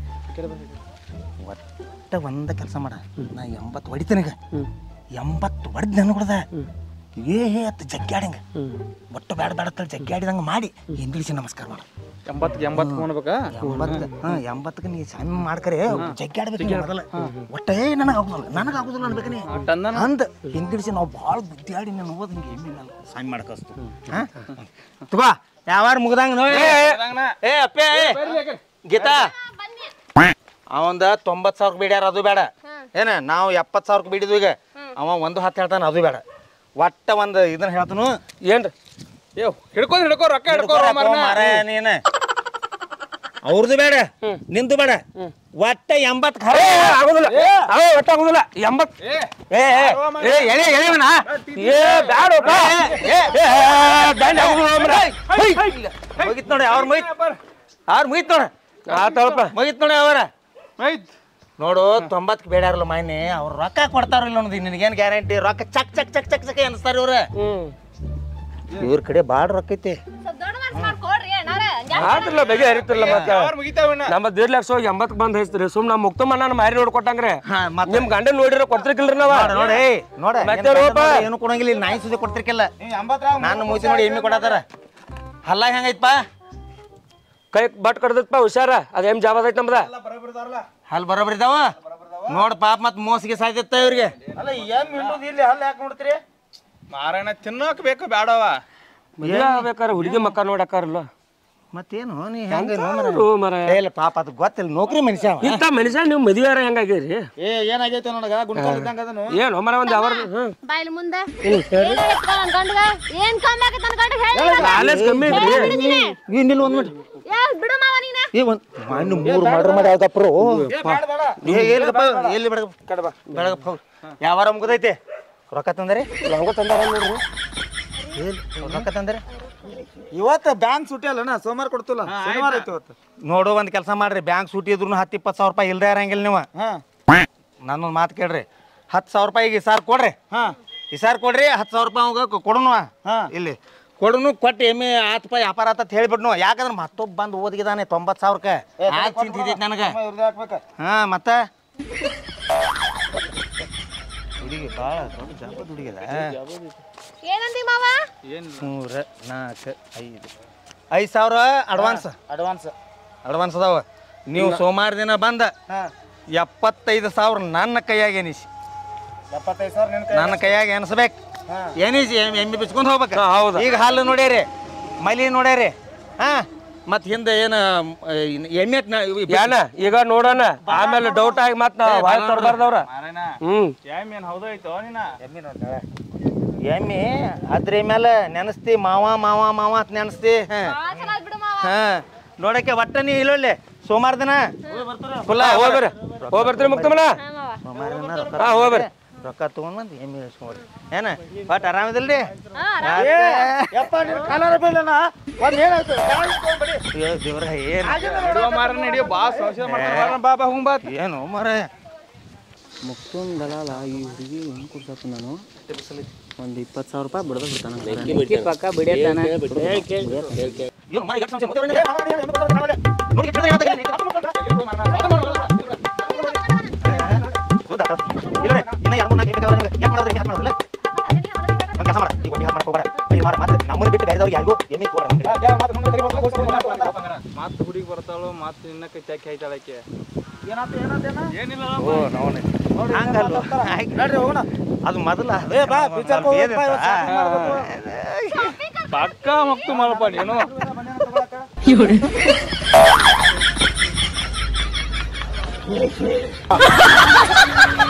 Speaker 3: ಒಟ್ಟ ಒಂದ ಕೆಲಸ ಮಾಡ ನಾ ಎಂಬತ್ತು ಹೊಡಿತೀನಿ ಈಗ ಎಂಬತ್ತು ಹೊಡೆದ್ ನನ್ ಹೊಡೆದ ಏ ಏ ಅತ್ತ ಜಗ್ಗಾಡಂಗ ಒಟ್ಟು ಬೇಡ ಬೇಡ ತಳಿ ಜಗ್ಗಾಡಿದಂಗ ಮಾಡಿ ಹಿಂದಿಳಿಸಿ ನಮಸ್ಕಾರ ಮಾಡು
Speaker 4: ಎಂಬತ್ಗೆ ಎಂಬತ್ತು ಕೊಡ್ಬೇಕಾ
Speaker 3: ಎಂಬತ್ತು ಹಾಂ ಎಂಬತ್ತಕ್ಕೆ ನೀ ಸಣ್ಣ ಮಾಡ್ಕರೆ ಜಗ್ಗಾಡ್ಬೇಕು ನೀ ಮೊದಲ ಒಟ್ಟೇ ನನಗೆ ಆಗುದಿಲ್ಲ ನನಗೆ ಆಗುದಿಲ್ಲ ಅನ್ಬೇಕು ನೀ
Speaker 4: ಟನ್ನನ?
Speaker 3: ಅಂದ ಹಿಂದಿಡಿಸಿ ನಾವು ಭಾಳ ಬುದ್ಧಿಯಾಡಿ ನಾನು ಓದ್ ಹಿಂಗೆ ಎಮ್ಮಿ ಮೇಲೆ ಸಣ್ಣ ಮಾಡ್ಕಸ್ತು ಹಾಂ ತಗೋ ಯಾವಾರ ಮುಗ್ದಂಗ ನೋಡಿ ಏ ಅಪ್ಪೆ ಗೀತಾ ಅವಂದ ತೊಂಬತ್ತು ಸಾವಿರ ಬೇಡ್ಯಾರ ಅದು ಬೇಡ ಏನ ನಾವು ಎಪ್ಪತ್ತು ಸಾವಿರಕ್ಕೆ ಬಿಡಿದ್ವು ಈಗ ಅವ ಒಂದು ಹತ್ತು ಹೇಳ್ತಾನ ಅದು ಬೇಡ ಒಟ್ಟ ಒಂದು ಇದನ್ನ ಹೇಳ್ತಾನು
Speaker 5: ಏನ್ರಿ
Speaker 4: ಏ ಹಿಡ್ಕೊಂಡ್ ಹಿಡ್ಕೋ ರೊಕ್ಕ ಹಿಡ್ಕೋ
Speaker 3: ಮಾರಾಯ ನೀನ ಅವ್ರದ್ದು ಬೇಡ ನಿಂದು ಬೇಡ ಒಟ್ಟ ಎಂಬತ್ತು ಖರೆ
Speaker 5: ಏ, ಆಗುದಿಲ್ಲ ಅವ ಒಟ್ಟ ಆಗುದಿಲ್ಲ ಎಂಬತ್
Speaker 3: ಏ ಏ, ಏ ಎಳೆ ಎಳೆವನ
Speaker 5: ಏ ಬ್ಯಾಡಪ್ಪ
Speaker 3: ಏ
Speaker 5: ಏ ದಂಡ ಆಗುದಿಲ್ಲ ಮರ.
Speaker 3: ಮುಗಿತ್ ನೋಡಿ ಅವ್ರ ಮುಗಿತ್ ಅವ್ರ ಮುಗಿತ್ ನೋಡ
Speaker 5: ಆತಳಪ್ಪ
Speaker 3: ಮುಗಿತ್ ನೋಡಿ ಅವರ
Speaker 4: ಆಯ್ತ್
Speaker 3: ನೋಡು ತೊಂಬತ್ಗೆ ಬೇಡಾರಲ್ಲ ಮಾನ್ಯ ಅವ್ರು ರೊಕ್ಕ ಕೊಡ್ತಾರಿಲ್ಲ ಅನ್ನೋದು ನಿನಗೇನು ಗ್ಯಾರಂಟಿ ರೊಕ್ಕ ಚಕ್ ಚಕ್ ಚಕ್ ಚಕ್ ಚಕ್ ಅನ್ಸ್ತಾರ ಇವ್ರ
Speaker 5: ಹ್ಮ್
Speaker 3: ಇವ್ರ ಕಡೆ ಭಾಳ ರೊಕ್ಕ ಐತಿ
Speaker 1: ಸ್ವಲ್ಪ ದೊಡ್ಡ ಮನ್ಸ್ ಮಾಡ್ಕೊಡ್ರಿ ಅಣ್ಣಾರ
Speaker 5: ಆತಿಲ್ಲ ಬಗೆ ಹರಿತಿಲ್ಲ ಮತ್ತೆ
Speaker 4: ಅವ್ರ ಮುಗಿತಾವಣ್ಣ
Speaker 5: ನಮ್ಮ ದೇಡ್ ಲಕ್ಷ ಹೋಗಿ ಎಂಬತ್ತು ಬಂದ್ ಹಚ್ತೀರಿ ಸುಮ್ ನಮ್ಮ ಮುಕ್ತಮ್ಮ ನಾನು ಮಾರಿ ನೋಡ್ಕೊಟ್ಟಂಗ್ರೆ
Speaker 3: ಹಾ, ಮತ್ತೆ?
Speaker 5: ನಿಮ್ ಗಂಡ ನೋಡಿರ ಕೊಡ್ತಿರ್ಕಿಲ್ರಿ ನಾವ
Speaker 3: ನೋಡ ನೋಡಿ ನೋಡ
Speaker 5: ಮತ್ತೆ ರೂಪ?
Speaker 3: ಏನು ಕೊಡಂಗಿಲ್ಲ ಇಲ್ಲಿ ನಾಯಿ ಸುದ್ದಿ ಕೊಡ್ತಿರ್ಕಿಲ್ಲ
Speaker 2: ಎಂಬತ್ರಾಗ
Speaker 3: ನಾನು ಮೂತಿ ನೋಡಿ ಎಮ್ಮಿ ಕೊಡತಾರ ಹಲ್ಲ ಹೆಂಗೈತಪ್ಪ
Speaker 5: ಕೈ ಬಟ್ ಕಡ್ದೈತಪ್ಪ ಹುಷಾರ ಅದ ಏನ್ ಜಾಬ್ ಅದೈತ್ ನಮ್ದ
Speaker 3: ಹಲ್ ಬರೋಬ್ರಿ ಇದಾವ ನೋಡ್ ಪಾಪ ಮತ್ ಮೋಸಿಗೆ ಸಾಯ್ತಿತ್ತ ಇವ್ರಿಗೆ
Speaker 2: ಅಲ್ಲ ಏನ್ ಹಿಂಡುದು ಇಲ್ಲಿ ಹಲ್ಲ ಯಾಕೆ ನೋಡ್ತೀರಿ
Speaker 4: ಮಾರಾಯಣ ತಿನ್ನೋಕ್ ಬೇಕು ಬೇಡವ
Speaker 5: ಮದ್ವೆ ಆಗ್ಬೇಕಾರೆ ಹುಡುಗಿ ಮಕ್ಕ ನೋಡಕ್ಕಾರಲ್ಲ
Speaker 3: ಮತ್ತೇನು ನೀ ಹೆಂಗ
Speaker 5: ಓ ಮಾರಾಯ.
Speaker 3: ಇಲ್ಲ ಪಾಪ ಅದು ಗೊತ್ತಿಲ್ಲ ನೌಕರಿ ಮನುಷ್ಯ ಅವ.
Speaker 5: ಇಂಥ ಮನುಷ್ಯ ನೀವು ಮದುವೆಯಾರ ಹೆಂಗಾಗಿರಿ
Speaker 2: ಏ ಏನಾಗೈತೆ ನೋಡಗ ಗುಂಡ್ಕಾಲ್ ಇದ್ದಂಗ ಅದನು
Speaker 5: ಏನು ಮರ ಒಂದು ಅವ್ರ
Speaker 1: ಬಾಯ್ಲಿ ಮುಂದೆ ಏನಾಗೈತ್ ನನ್ ಗಂಡಗ ಏನ್ ಕಮ್ಮಿ ಆಗೈತ್ ನನ್ ಗಂಡಗ ಹೇಳಿ
Speaker 5: ಕಾಲೇಜ್ ಕಮ್ಮಿ ಐತ್ರಿ
Speaker 3: ಈ ನಿಲ್ ಒಂದ್ ಮಿನಿಟ್
Speaker 1: ಏ ಬಿಡು ಮಾವ ನೀನ
Speaker 3: ಏ ಒಂದ್ ಮಣ್ಣು ಮೂರು ಮಾಡ್ರ ಮಾಡಿ ಯಾವ್ದಪ್ರು ಏ ಎಲ್ಲಿಗಪ್ಪ ಎಲ್ಲಿ ಬೆಳಗ ಕಡಬ ಬೆಳಗಪ್ಪ ಹೋಗ್. ಯಾವಾರ ಮುಗ್ದೈತೆ ರೊಕ್ಕ ತಂದರೆ
Speaker 5: ನಮಗೂ ತಂದಾರ ನೋಡ್ರಿ
Speaker 3: ಎಲ್ಲಿ ರೊಕ್ಕ ತಂದರೆ
Speaker 2: ಇವತ್ತ ಬ್ಯಾಂಕ್ ಸುಟ್ಟಿ ಅಲ್ಲನ ಸೋಮವಾರ ಕೊಡ್ತಿಲ್ಲ ಶನಿವಾರ ಐತಿ ಇವತ್ತು
Speaker 3: ನೋಡು ಒಂದ್ ಕೆಲಸ ಮಾಡ್ರಿ ಬ್ಯಾಂಕ್ ಸೂಟಿ ಇದ್ರು ಹತ್ತು ಇಪ್ಪತ್ತು ಸಾವಿರ ರೂಪಾಯಿ ಇಲ್ದೇ ಇರಂಗಿಲ್ಲ ನೀವು
Speaker 2: ಹಾ
Speaker 3: ನನ್ನೊಂದು ಮಾತು ಕೇಳ್ರಿ ಹತ್ತು ಸಾವಿರ ರೂಪಾಯಿಗೆ ಈ ಸಾರ್ ಕೊಡ್ರಿ
Speaker 2: ಹಾ
Speaker 3: ಈ ಸಾರ್ ಕೊಡ್ರಿ ಹತ್ತು ಸಾವಿರ ರೂಪಾಯಿ ಅವಾಗ ಕೊಡೋಣ
Speaker 2: ಹಾ.
Speaker 3: ಇಲ್ಲಿ ಕೊಡನು ಕೊಟ್ಟು ಎಮ್ಮೆ ಆತ್ ರೂಪಾಯಿ ವ್ಯಾಪಾರ ಆತ ಹೇಳ್ಬಿಡ್ನು ಯಾಕಂದ್ರೆ ಮತ್ತೊಬ್ಬ ಬಂದು ಓದಿಗಿದಾನೆ ತೊಂಬತ್ತು ಸಾವಿರಕ್ಕೆ ಆ ಚಿಂತಿದೈತಿ ನನಗೆ
Speaker 2: ಇವ್ರದ್ದು ಹಾಕ್ಬೇಕ
Speaker 3: ಹಾ ಮತ್ತ ಹುಡುಗಿ ಭಾಳ ದೊಡ್ಡ ಜಾಬ್ ಹುಡುಗಿದ
Speaker 1: ಏನಂದಿ ಮಾವ
Speaker 3: ಮೂರ ನಾಲ್ಕು ಐದು ಐದು ಸಾವಿರ ಅಡ್ವಾನ್ಸ್
Speaker 2: ಅಡ್ವಾನ್ಸ್
Speaker 3: ಅಡ್ವಾನ್ಸ್ ಅದಾವ ನೀವು ಸೋಮವಾರ ದಿನ ಬಂದ
Speaker 2: ಹಾ
Speaker 3: ಎಪ್ಪತ್ತೈದು ಸಾವಿರ ನನ್ನ ಕೈಯಾಗ ಎನಿಸಿ
Speaker 2: ಎಪ್ಪತ್ತೈದು ಸಾವಿರ ನಿನ್ ಕೈ
Speaker 3: ನನ್ನ ಕೈಯಾಗ ಎನಿಸ್ಬೇಕು
Speaker 2: ಹಾ.
Speaker 3: ಎನಿಸಿ ಎಮ್ಮೆ ಎಮ್ಮೆ ಬಿಚ್ಕೊಂಡು ಹೋಗ್ಬೇಕು
Speaker 5: ಹಾ, ಹೌದು.
Speaker 3: ಈಗ ಹಾಲು ನೋಡ್ಯಾರಿ ಮಲಿ ನೋಡ್ಯಾರಿ ಹಾ ಮತ್ತೆ ಹಿಂದೆ ಏನು ಎಮ್ಮೆ
Speaker 5: ಏನ ಈಗ ನೋಡೋಣ ಆಮೇಲೆ ಡೌಟ್ ಆಗಿ ಮತ್ ನಾ ವಾಯ್ ತೊಡ್ಬಾರ್ದವ್ರ ಹ್ಮ್
Speaker 2: ಏನ್ ಹೌದೈತೋ ನೀನ
Speaker 3: ಎಮ್ಮೆ ಅದ್ರ ಮೇಲೆ ನೆನೆಸ್ತಿ ಮಾವ ಮಾವ ಮಾವ ಅಂತ ನೆನೆಸ್ತಿ ಹಾ
Speaker 1: ಬಾಳ ಚಲೋ ಆತ್ ಬಿಡು ಮಾವ
Speaker 3: ಹಾ ನೋಡಕ್ಕೆ ಒಟ್ಟ ನೀ ಇಲ್ಲೊಳ್ಳೆ ಸೋಮವಾರ ದಿನ ಫುಲ್ಲ
Speaker 5: ಹೋಗಿ ಬರ್ರಿ ಹೋಗಿ ಬರ್ತೀರಿ ಮುಕ್ತಮಣ
Speaker 1: ಹಾ ಮಾವ
Speaker 3: ಸೋಮವಾರ ದಿನ ರೊಕ್ಕ
Speaker 5: ಹಾ ಹೋಗಿ ಬರ್ರಿ
Speaker 3: ರೊಕ್ಕ ತೊಗೊಂಡ್ ಬಂದು ಎಮ್ಮೆ ಇಳಿಸ್ಕೊಂಡ್ರಿ ಏನ ಒಟ್ಟು ಆರಾಮದಿಲ್ರಿ
Speaker 1: ಹಾ
Speaker 2: ಯಪ್ಪ ನಿನ್ ಕಾಲಾರ ಬೀಳನ ಒಂದ್ ಏನಾಯ್ತು
Speaker 3: ಅಯ್ಯೋ ದೇವ್ರ ಏನು
Speaker 4: ನಡುವ ಮಾರನ ನಡಿಯೋ ಬಾ ಸಂಶಯ ಮಾಡ್ತಾರ ಬಾ ಬಾ ಹುಂಗ್ ಬಾ
Speaker 3: ಏನು ಮರ
Speaker 6: ಮುಕ್ತೊಂದು ದಲಾಲ ಈ ಹುಡುಗಿ ಹೆಂಗ್ ಕೊಡ್ಬೇಕು ನಾನು ಒಂದು ಇಪ್ಪತ್ತು ಸಾವಿರ ರೂಪಾಯಿ ಬಿಡದ ಬಿಡ್ತಾನ ಪಕ್ಕ ಬಿಡತಾನ
Speaker 3: ಏನು ಮರ ಎಷ್ಟು ಸಂಶಯ ನೋಡಿ ಕೆಟ್ಟದ ಏನಂತ ಹೇಳಿ. ಹೌದಾ? ಇಲ್ಲ ರೀ, ಇನ್ನ ಯಾರ್ಗೂ ನಾಲ್ಕು ಬೇಕಾದ್ರೆ ನಿನಗೆ ಯಾಕ್ ಮಾಡೋದ್ರಿ? ಯಾಕ್ ಮಾಡೋದಿಲ್ಲ? ಒಂದ್ ಕೆಲ್ಸ ಮಾಡ, ಈಗ ಒಂದ್ ಯಾಕ್ ಮಾಡ್ಕೋಬೇಡ. ಇಲ್ಲಿ ಮಾಡ, ಮತ್ತೆ ನಮ್ಮನ್ನ ಬಿಟ್ಟು ಬೇರೆದವ್ರಿಗೆ ಯಾರಿಗೂ ಎಮ್ಮೆ ಕೊಡೋಣ.
Speaker 4: ಮಾತು ಹುಡುಗಿ ಬರ್ತಾಳು ಮಾತು ನಿನ್ನ ಕೈ ಚಾಕಿ ಆಯ್ತಾಳಕ್ಕೆ
Speaker 2: ಏನಾಯ್ತು ಏನಾಯ್ತು ಏನ
Speaker 4: ಏನಿಲ್ಲ
Speaker 3: ಓ, ನೋವ್ನೆ. ಹಂಗಲ್ವ? ಆಯ್ತು.
Speaker 2: ನಡ್ರಿ ಹೋಗೋಣ
Speaker 3: ಅದು ಮೊದಲ
Speaker 2: ಏ ಬಾ ಪಿಕ್ಚರ್
Speaker 4: ಪಕ್ಕ ಮಕ್ತು ಮಾಡಪ್ಪ ನೀನು
Speaker 2: ಹೋಗೋಣ